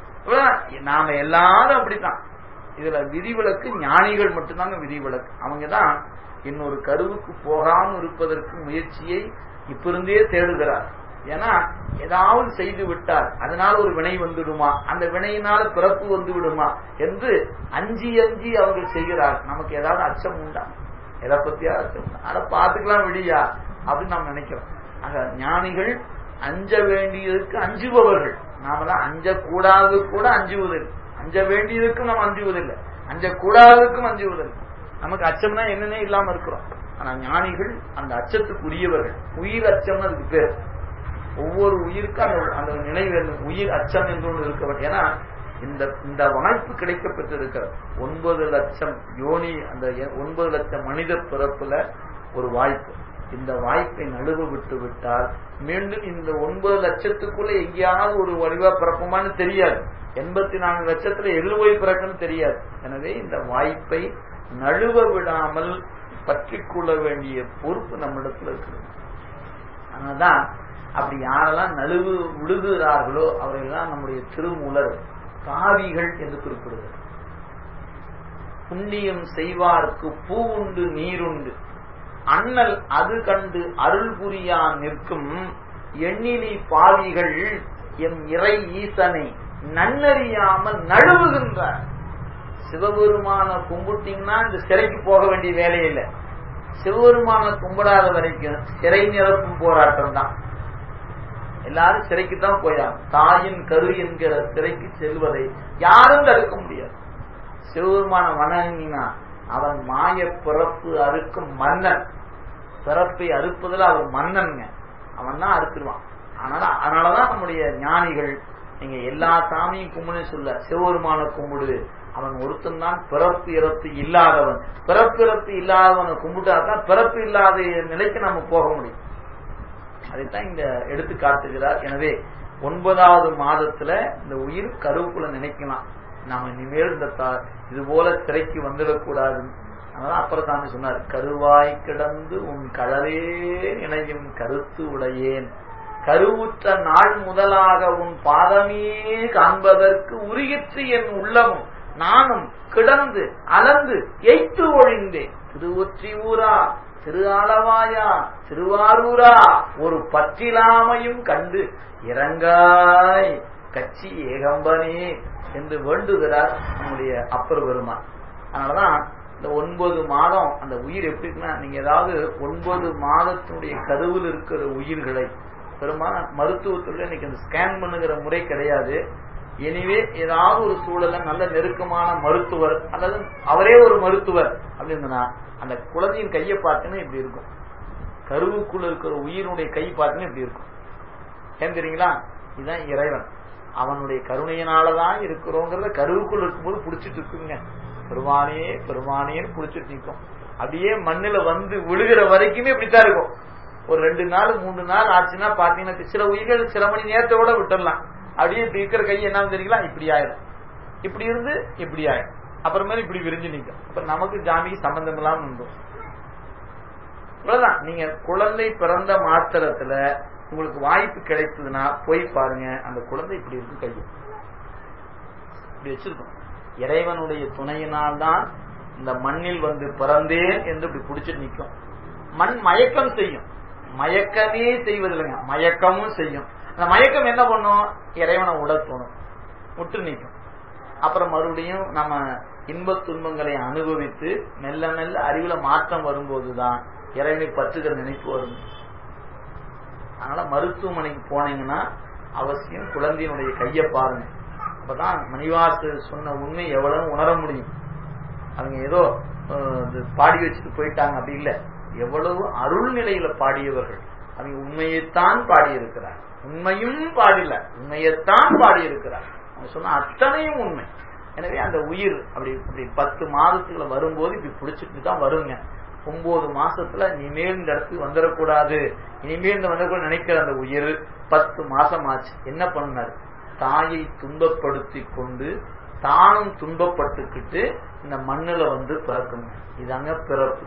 நாம எல்லாரும் அப்படித்தான் இதுல விதிவிலக்கு ஞானிகள் மட்டும்தாங்க விதிவிலக்கு அவங்கதான் இன்னொரு கருவுக்கு போகாம இருப்பதற்கு முயற்சியை இப்ப இருந்தே தேடுகிறார் ஏன்னா ஏதாவது செய்து விட்டார் அதனால ஒரு வினை வந்துடுமா அந்த வினையினால பிறப்பு வந்து விடுமா என்று அஞ்சி அஞ்சி அவர்கள் செய்கிறார் நமக்கு ஏதாவது அச்சம் உண்டா எதை பத்தியா அச்சம் உண்டா அதை பார்த்துக்கலாம் விடியா அப்படின்னு நாம் நினைக்கிறோம் ஆக ஞானிகள் அஞ்ச வேண்டியதுக்கு அஞ்சுபவர்கள் நாம தான் அஞ்சக்கூடாது கூட அஞ்சுவதில்லை அஞ்ச வேண்டியதுக்கும் நம்ம அஞ்சுவதில்லை அஞ்சக்கூடாததுக்கும் அஞ்சுவதில்லை நமக்கு அச்சம்னா என்னன்னே இல்லாம இருக்கிறோம் ஆனா ஞானிகள் அந்த அச்சத்துக்குரியவர்கள் உயிர் அச்சம்னு அதுக்கு பேர் ஒவ்வொரு உயிருக்கும் அந்த அந்த நிலை வேண்டும் உயிர் அச்சம் என்று ஒன்று இருக்க ஏன்னா இந்த இந்த வாய்ப்பு கிடைக்கப்பட்டிருக்கிறது ஒன்பது லட்சம் யோனி அந்த ஒன்பது லட்சம் மனித பிறப்புல ஒரு வாய்ப்பு இந்த வாய்ப்பை நழுவ விட்டு விட்டால் மீண்டும் இந்த ஒன்பது லட்சத்துக்குள்ள எங்கேயாவது ஒரு வடிவா பிறப்புமான்னு தெரியாது எண்பத்தி நான்கு லட்சத்துல எதில் போய் பிறக்குன்னு தெரியாது எனவே இந்த வாய்ப்பை நழுவ விடாமல் பற்றி கொள்ள வேண்டிய பொறுப்பு நம்மிடத்துல இருக்குது அதனால்தான் அப்படி யாரெல்லாம் நழுவு விழுகிறார்களோ அவர்களெல்லாம் நம்முடைய திருமூலர் பாவிகள் என்று குறிப்பிடுகிறார் புண்ணியம் செய்வார்க்கு பூ உண்டு நீருண்டு அண்ணல் அது கண்டு அருள் புரியா நிற்கும் எண்ணிலி பாவிகள் எம் இறை ஈசனை நன்னறியாமல் நழுவுகின்றார் சிவபெருமான கும்பிட்டீங்கன்னா இந்த சிறைக்கு போக வேண்டிய வேலையில்லை சிவபெருமான கும்பிடாத வரைக்கும் சிறை நிரப்பும் போராட்டம் தான் எல்லாரும் சிறைக்கு தான் போயாங்க தாயின் கரு என்கிற சிறைக்கு செல்வதை யாரும் தடுக்க முடியாது சிவபெருமான வணங்கினா அவன் மாய பிறப்பு அறுக்கும் மன்னன் பிறப்பை அறுப்பதில் அவர் மன்னன்ங்க அவன் தான் அறுத்துருவான் அதனால அதனாலதான் நம்முடைய ஞானிகள் நீங்க எல்லா சாமியும் கும்பிடு சொல்ல சிவபெருமான கும்பிடு அவன் ஒருத்தன் தான் பிறப்பு இறப்பு இல்லாதவன் பிறப்பு இறப்பு இல்லாதவனை கும்பிட்டா தான் பிறப்பு இல்லாத நிலைக்கு நம்ம போக முடியும் அதைத்தான் இங்க எடுத்து காட்டுகிறார் எனவே ஒன்பதாவது மாதத்துல இந்த உயிர் கருவுக்குள்ள நினைக்கலாம் நாம இனிமேல் இந்த இது போல சிறைக்கு வந்துடக்கூடாது அதனால அப்புறம் தானே சொன்னார் கருவாய் கிடந்து உன் கடலே இணையும் கருத்து உடையேன் கருவுற்ற நாள் முதலாக உன் பாதமே காண்பதற்கு உருகிற்று என் உள்ளமும் நானும் கிடந்து அலந்து எய்த்து ஒழிந்தேன் திருவொற்றி ஊரா திரு ஆலவாயா திருவாரூரா ஒரு பற்றிலாமையும் கண்டு இறங்காய் கட்சி ஏகம்பனே என்று வேண்டுகிறார் நம்முடைய அப்பர் பெருமான் அதனாலதான் இந்த ஒன்பது மாதம் அந்த உயிர் எப்படி இருக்குன்னா நீங்க ஏதாவது ஒன்பது மாதத்தினுடைய கருவில் இருக்கிற உயிர்களை பெரும்பாலும் மருத்துவத்துல இன்னைக்கு இந்த ஸ்கேன் பண்ணுகிற முறை கிடையாது எனிவே ஏதாவது ஒரு சூழல்ல நல்ல நெருக்கமான மருத்துவர் அல்லது அவரே ஒரு மருத்துவர் அப்படின்னா அந்த குழந்தையின் கையை பார்த்தீங்கன்னா இப்படி இருக்கும் கருவுக்குள்ள இருக்கிற உயிரினுடைய கை பார்த்தீங்கன்னா இப்படி இருக்கும் ஏன் தெரியுங்களா இதுதான் இறைவன் அவனுடைய கருணையினாலதான் இருக்கிறோங்கிறத கருவுக்குள்ள இருக்கும்போது புடிச்சிட்டு இருக்குங்க பெருமானே பெருமானே புடிச்சிட்டு நிற்கும் அப்படியே மண்ணுல வந்து விழுகிற வரைக்குமே இப்படித்தான் இருக்கும் ஒரு ரெண்டு நாள் மூணு நாள் ஆச்சுன்னா பாத்தீங்கன்னா சில உயிர்கள் சில மணி நேரத்தோட விட்டுடலாம் அப்படியே இப்படி இருக்கிற கை என்ன தெரியுங்களா இப்படி ஆயிரும் இப்படி இருந்து இப்படி ஆயிரும் அப்புறமேல இப்படி விரிஞ்சு நிற்கும் அப்ப நமக்கு ஜாமிக்கு சம்பந்தம் இல்லாம நின்றோம் இவ்வளவுதான் நீங்க குழந்தை பிறந்த மாத்திரத்துல உங்களுக்கு வாய்ப்பு கிடைத்ததுன்னா போய் பாருங்க அந்த குழந்தை இப்படி இருக்கும் கையை இப்படி வச்சிருக்கும் இறைவனுடைய துணையினால் தான் இந்த மண்ணில் வந்து பிறந்தேன் என்று இப்படி பிடிச்சிட்டு நிற்கும் மண் மயக்கம் செய்யும் மயக்கமே செய்வதில்லைங்க மயக்கமும் செய்யும் அந்த மயக்கம் என்ன பண்ணும் இறைவனை உட தோணும் விட்டு நிற்கும் அப்புறம் மறுபடியும் நம்ம இன்ப துன்பங்களை அனுபவித்து மெல்ல மெல்ல அறிவுல மாற்றம் வரும்போதுதான் இறைவனை பற்றுகிற நினைப்பு வரும் அதனால மருத்துவமனைக்கு போனீங்கன்னா அவசியம் குழந்தையினுடைய கையை பாருங்க அப்பதான் மணிவாசு சொன்ன உண்மை எவ்வளவு உணர முடியும் அவங்க ஏதோ பாடி வச்சுட்டு போயிட்டாங்க அப்படி இல்ல எவ்வளவு அருள் நிலையில பாடியவர்கள் அவங்க உண்மையைத்தான் பாடி இருக்கிறார் உண்மையும் பாடில உண்மையைத்தான் பாடி இருக்கிறார் அவங்க சொன்ன அத்தனையும் உண்மை எனவே அந்த உயிர் அப்படி இப்படி பத்து மாதத்துக்குள்ள வரும்போது இப்படி பிடிச்சிட்டு தான் வருங்க ஒன்பது மாசத்துல இனிமேல் இந்த இடத்துக்கு வந்துடக்கூடாது இனிமேல் இந்த வந்துடக்கூடாது நினைக்கிற அந்த உயிர் பத்து மாசம் ஆச்சு என்ன பண்ணாரு தாயை துன்பப்படுத்தி கொண்டு தானும் துன்பப்பட்டுக்கிட்டு இந்த மண்ணுல வந்து பிறக்குங்க இதாங்க பிறப்பு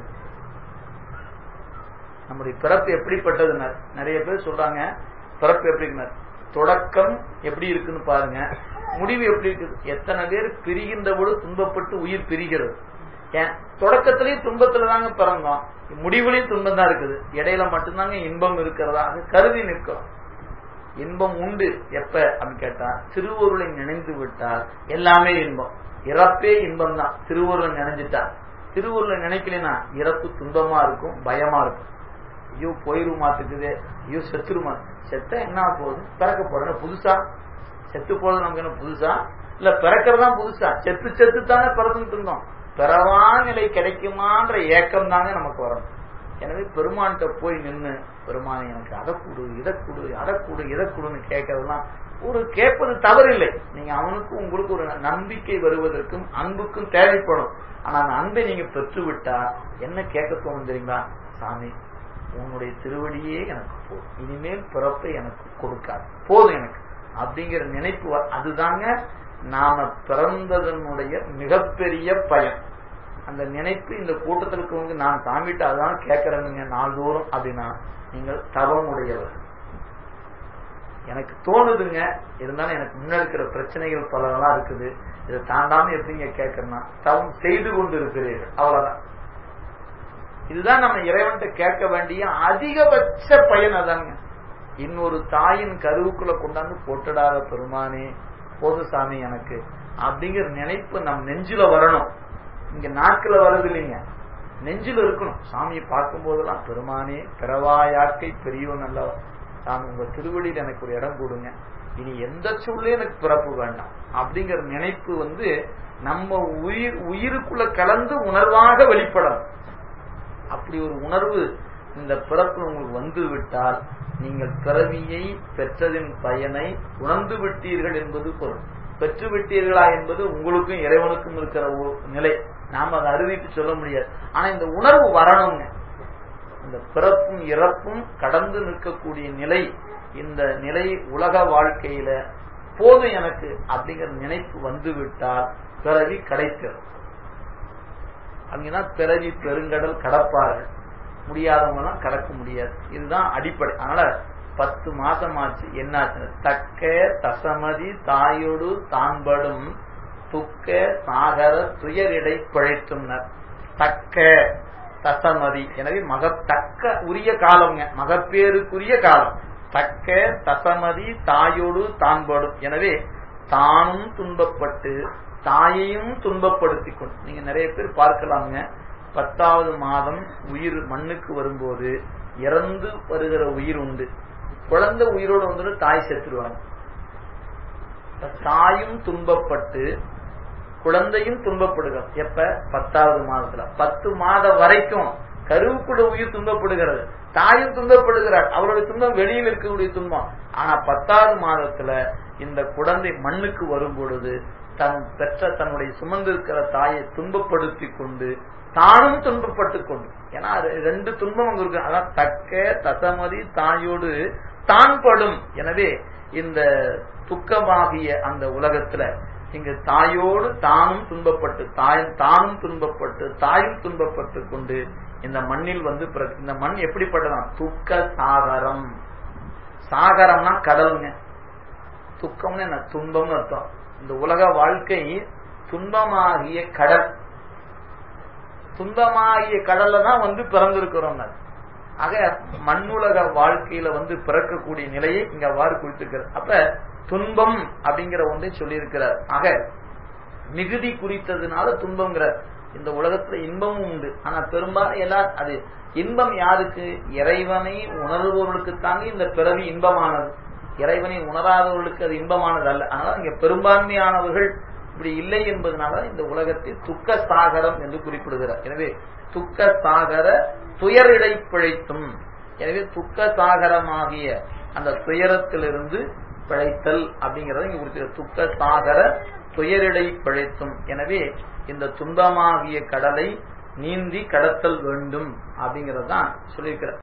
நம்முடைய பிறப்பு எப்படிப்பட்டதுனர் நிறைய பேர் சொல்றாங்க பிறப்பு எப்படி தொடக்கம் எப்படி இருக்குன்னு பாருங்க முடிவு எப்படி இருக்குது எத்தனை பேர் பிரிகின்ற பொழுது துன்பப்பட்டு உயிர் பிரிகிறது ஏன் தொடக்கத்திலேயும் துன்பத்துல தாங்க பிறந்தோம் முடிவுலையும் துன்பம் தான் இருக்குது இடையில மட்டும்தாங்க இன்பம் இருக்கிறதாக கருதி நிற்கிறோம் இன்பம் உண்டு எப்ப அப்படின்னு கேட்டா திருவருளை நினைந்து விட்டால் எல்லாமே இன்பம் இறப்பே இன்பம் தான் திருவருளை நினைஞ்சிட்டா திருவருளை நினைக்கலனா இறப்பு துன்பமா இருக்கும் பயமா இருக்கும் ஐயோ போயிருமாத்துக்குது ஐயோ செத்துருமா செத்த என்ன போகுது பிறக்க போறது புதுசா செத்து போறது நமக்கு என்ன புதுசா இல்ல பிறக்கிறதா புதுசா செத்து செத்து தானே பிறந்துட்டு இருந்தோம் பிறவா நிலை கிடைக்குமான்ற ஏக்கம் தாங்க நமக்கு வரணும் எனவே பெருமான்கிட்ட போய் நின்று பெருமான் எனக்கு அதை கொடு இதை கொடு அதை கொடு இதை கொடுன்னு கேட்கறதுலாம் ஒரு கேட்பது தவறில்லை நீங்க அவனுக்கு உங்களுக்கு ஒரு நம்பிக்கை வருவதற்கும் அன்புக்கும் தேவைப்படும் ஆனா அந்த அன்பை நீங்க பெற்று விட்டா என்ன கேட்க தோணும் தெரியுங்களா சாமி உன்னுடைய திருவடியே எனக்கு போதும் இனிமேல் பிறப்பை எனக்கு கொடுக்காது போதும் எனக்கு அப்படிங்கிற நினைப்பு அதுதாங்க நாம பிறந்ததனுடைய மிகப்பெரிய பயன் அந்த நினைப்பு இந்த கூட்டத்தில் இருக்கவங்க நான் சாமிட்டு அதான் கேட்கறேனுங்க நாள்தோறும் அப்படின்னா நீங்கள் தவம் உடையவர் எனக்கு தோணுதுங்க இருந்தாலும் எனக்கு முன்ன இருக்கிற பிரச்சனைகள் பலதெல்லாம் இருக்குது இதை தாண்டாம எப்படிங்க கேட்கறனா தவம் செய்து கொண்டு இருக்கிறீர்கள் அவ்வளவுதான் இதுதான் நம்ம இறைவன்கிட்ட கேட்க வேண்டிய அதிகபட்ச பயன் அதாங்க இன்னொரு தாயின் கருவுக்குள்ள கொண்டாந்து போட்டுடாத பெருமானே போது சாமி எனக்கு அப்படிங்கிற நினைப்பு நம் நெஞ்சில வரணும் இங்க நாக்குல வர்றது இல்லைங்க நெஞ்சில இருக்கணும் சாமியை பார்க்கும் போதெல்லாம் பெருமானே பிறவாயாக்கை பெரியவன் அல்லவா சாமி உங்க திருவடியில் எனக்கு ஒரு இடம் கொடுங்க இனி எந்த சூழ்நிலையும் எனக்கு பிறப்பு வேண்டாம் அப்படிங்கிற நினைப்பு வந்து நம்ம உயிர் உயிருக்குள்ள கலந்து உணர்வாக வெளிப்படணும் அப்படி ஒரு உணர்வு இந்த பிறப்பு உங்களுக்கு வந்து விட்டால் நீங்கள் பிறவியை பெற்றதின் பயனை உணர்ந்து விட்டீர்கள் என்பது பொருள் பெற்று விட்டீர்களா என்பது உங்களுக்கும் இறைவனுக்கும் இருக்கிற நிலை நாம அதை அறிவித்து சொல்ல முடியாது ஆனா இந்த உணர்வு வரணுங்க இந்த பிறப்பும் இறப்பும் கடந்து நிற்கக்கூடிய நிலை இந்த நிலை உலக வாழ்க்கையில போதும் எனக்கு அப்படிங்கிற நினைப்பு வந்து விட்டால் பிறவி கிடைத்தது அங்கதான் பிறவி பெருங்கடல் கடப்பார்கள் முடியாதவங்க கடக்க முடியாது இதுதான் அடிப்படை அதனால பத்து மாசம் ஆச்சு என்னாச்சு தக்க தசமதி தாயோடு தான்படும் துக்க சாகர துயரிடை பிழைத்துனர் தக்க தசமதி எனவே மக தக்க உரிய காலம்ங்க மகப்பேருக்குரிய காலம் தக்க தசமதி தாயோடு தான்படும் எனவே தானும் துன்பப்பட்டு தாயையும் துன்பப்படுத்தி கொண்டு நீங்க நிறைய பேர் பார்க்கலாங்க பத்தாவது மாதம் உயிர் மண்ணுக்கு வரும்போது இறந்து வருகிற உயிர் உண்டு குழந்தை உயிரோடு வந்துட்டு தாய் செத்துருவாங்க தாயும் துன்பப்பட்டு குழந்தையும் துன்பப்படுகிறது எப்ப பத்தாவது மாதத்துல பத்து மாதம் வரைக்கும் கருவுக்குள்ள உயிர் துன்பப்படுகிறது தாயும் துன்பப்படுகிறார் அவருடைய துன்பம் வெளியில் இருக்கக்கூடிய துன்பம் ஆனா பத்தாவது மாதத்துல இந்த குழந்தை மண்ணுக்கு வரும் பொழுது தன் பெற்ற தன்னுடைய சுமந்திருக்கிற தாயை துன்பப்படுத்தி கொண்டு தானும் துன்பப்பட்டு கொண்டு ஏன்னா ரெண்டு துன்பம் அங்க இருக்கு அதான் தக்க தசமதி தாயோடு தான் படும் எனவே இந்த துக்கமாகிய அந்த உலகத்துல இங்கு தாயோடு தானும் துன்பப்பட்டு தாய் தானும் துன்பப்பட்டு தாயும் துன்பப்பட்டு கொண்டு இந்த மண்ணில் வந்து இந்த மண் எப்படிப்பட்டதான் துக்க சாகரம் சாகரம்னா கடலுங்க துக்கம்னு என்ன துன்பம்னு அர்த்தம் இந்த உலக வாழ்க்கை துன்பமாகிய கடல் துன்பமாகிய கடல்ல தான் வந்து பிறந்திருக்கிறோம் ஆக மண்ணுலக வாழ்க்கையில வந்து பிறக்கக்கூடிய நிலையை இங்க அவ்வாறு குறித்திருக்கிறார் அப்ப துன்பம் அப்படிங்கிற ஒன்றை சொல்லியிருக்கிறார் ஆக மிகுதி குறித்ததுனால துன்பங்கிற இந்த உலகத்துல இன்பமும் உண்டு ஆனா பெரும்பாலும் எல்லாரும் அது இன்பம் யாருக்கு இறைவனை உணர்பவர்களுக்கு தாங்க இந்த பிறவி இன்பமானது இறைவனை உணராதவர்களுக்கு அது இன்பமானது அல்ல அதனால இங்க பெரும்பான்மையானவர்கள் இப்படி இல்லை என்பதனால இந்த உலகத்தை துக்க சாகரம் என்று குறிப்பிடுகிறார் எனவே துக்க சாகர துயரிடை பிழைத்தும் எனவே துக்க சாகரமாகிய அந்த துயரத்திலிருந்து பிழைத்தல் அப்படிங்கறத இங்க குறிப்பிட துக்க சாகர துயரிடை பிழைத்தும் எனவே இந்த துன்பமாகிய கடலை நீந்தி கடத்தல் வேண்டும் அப்படிங்கறதான் சொல்லியிருக்கிறார்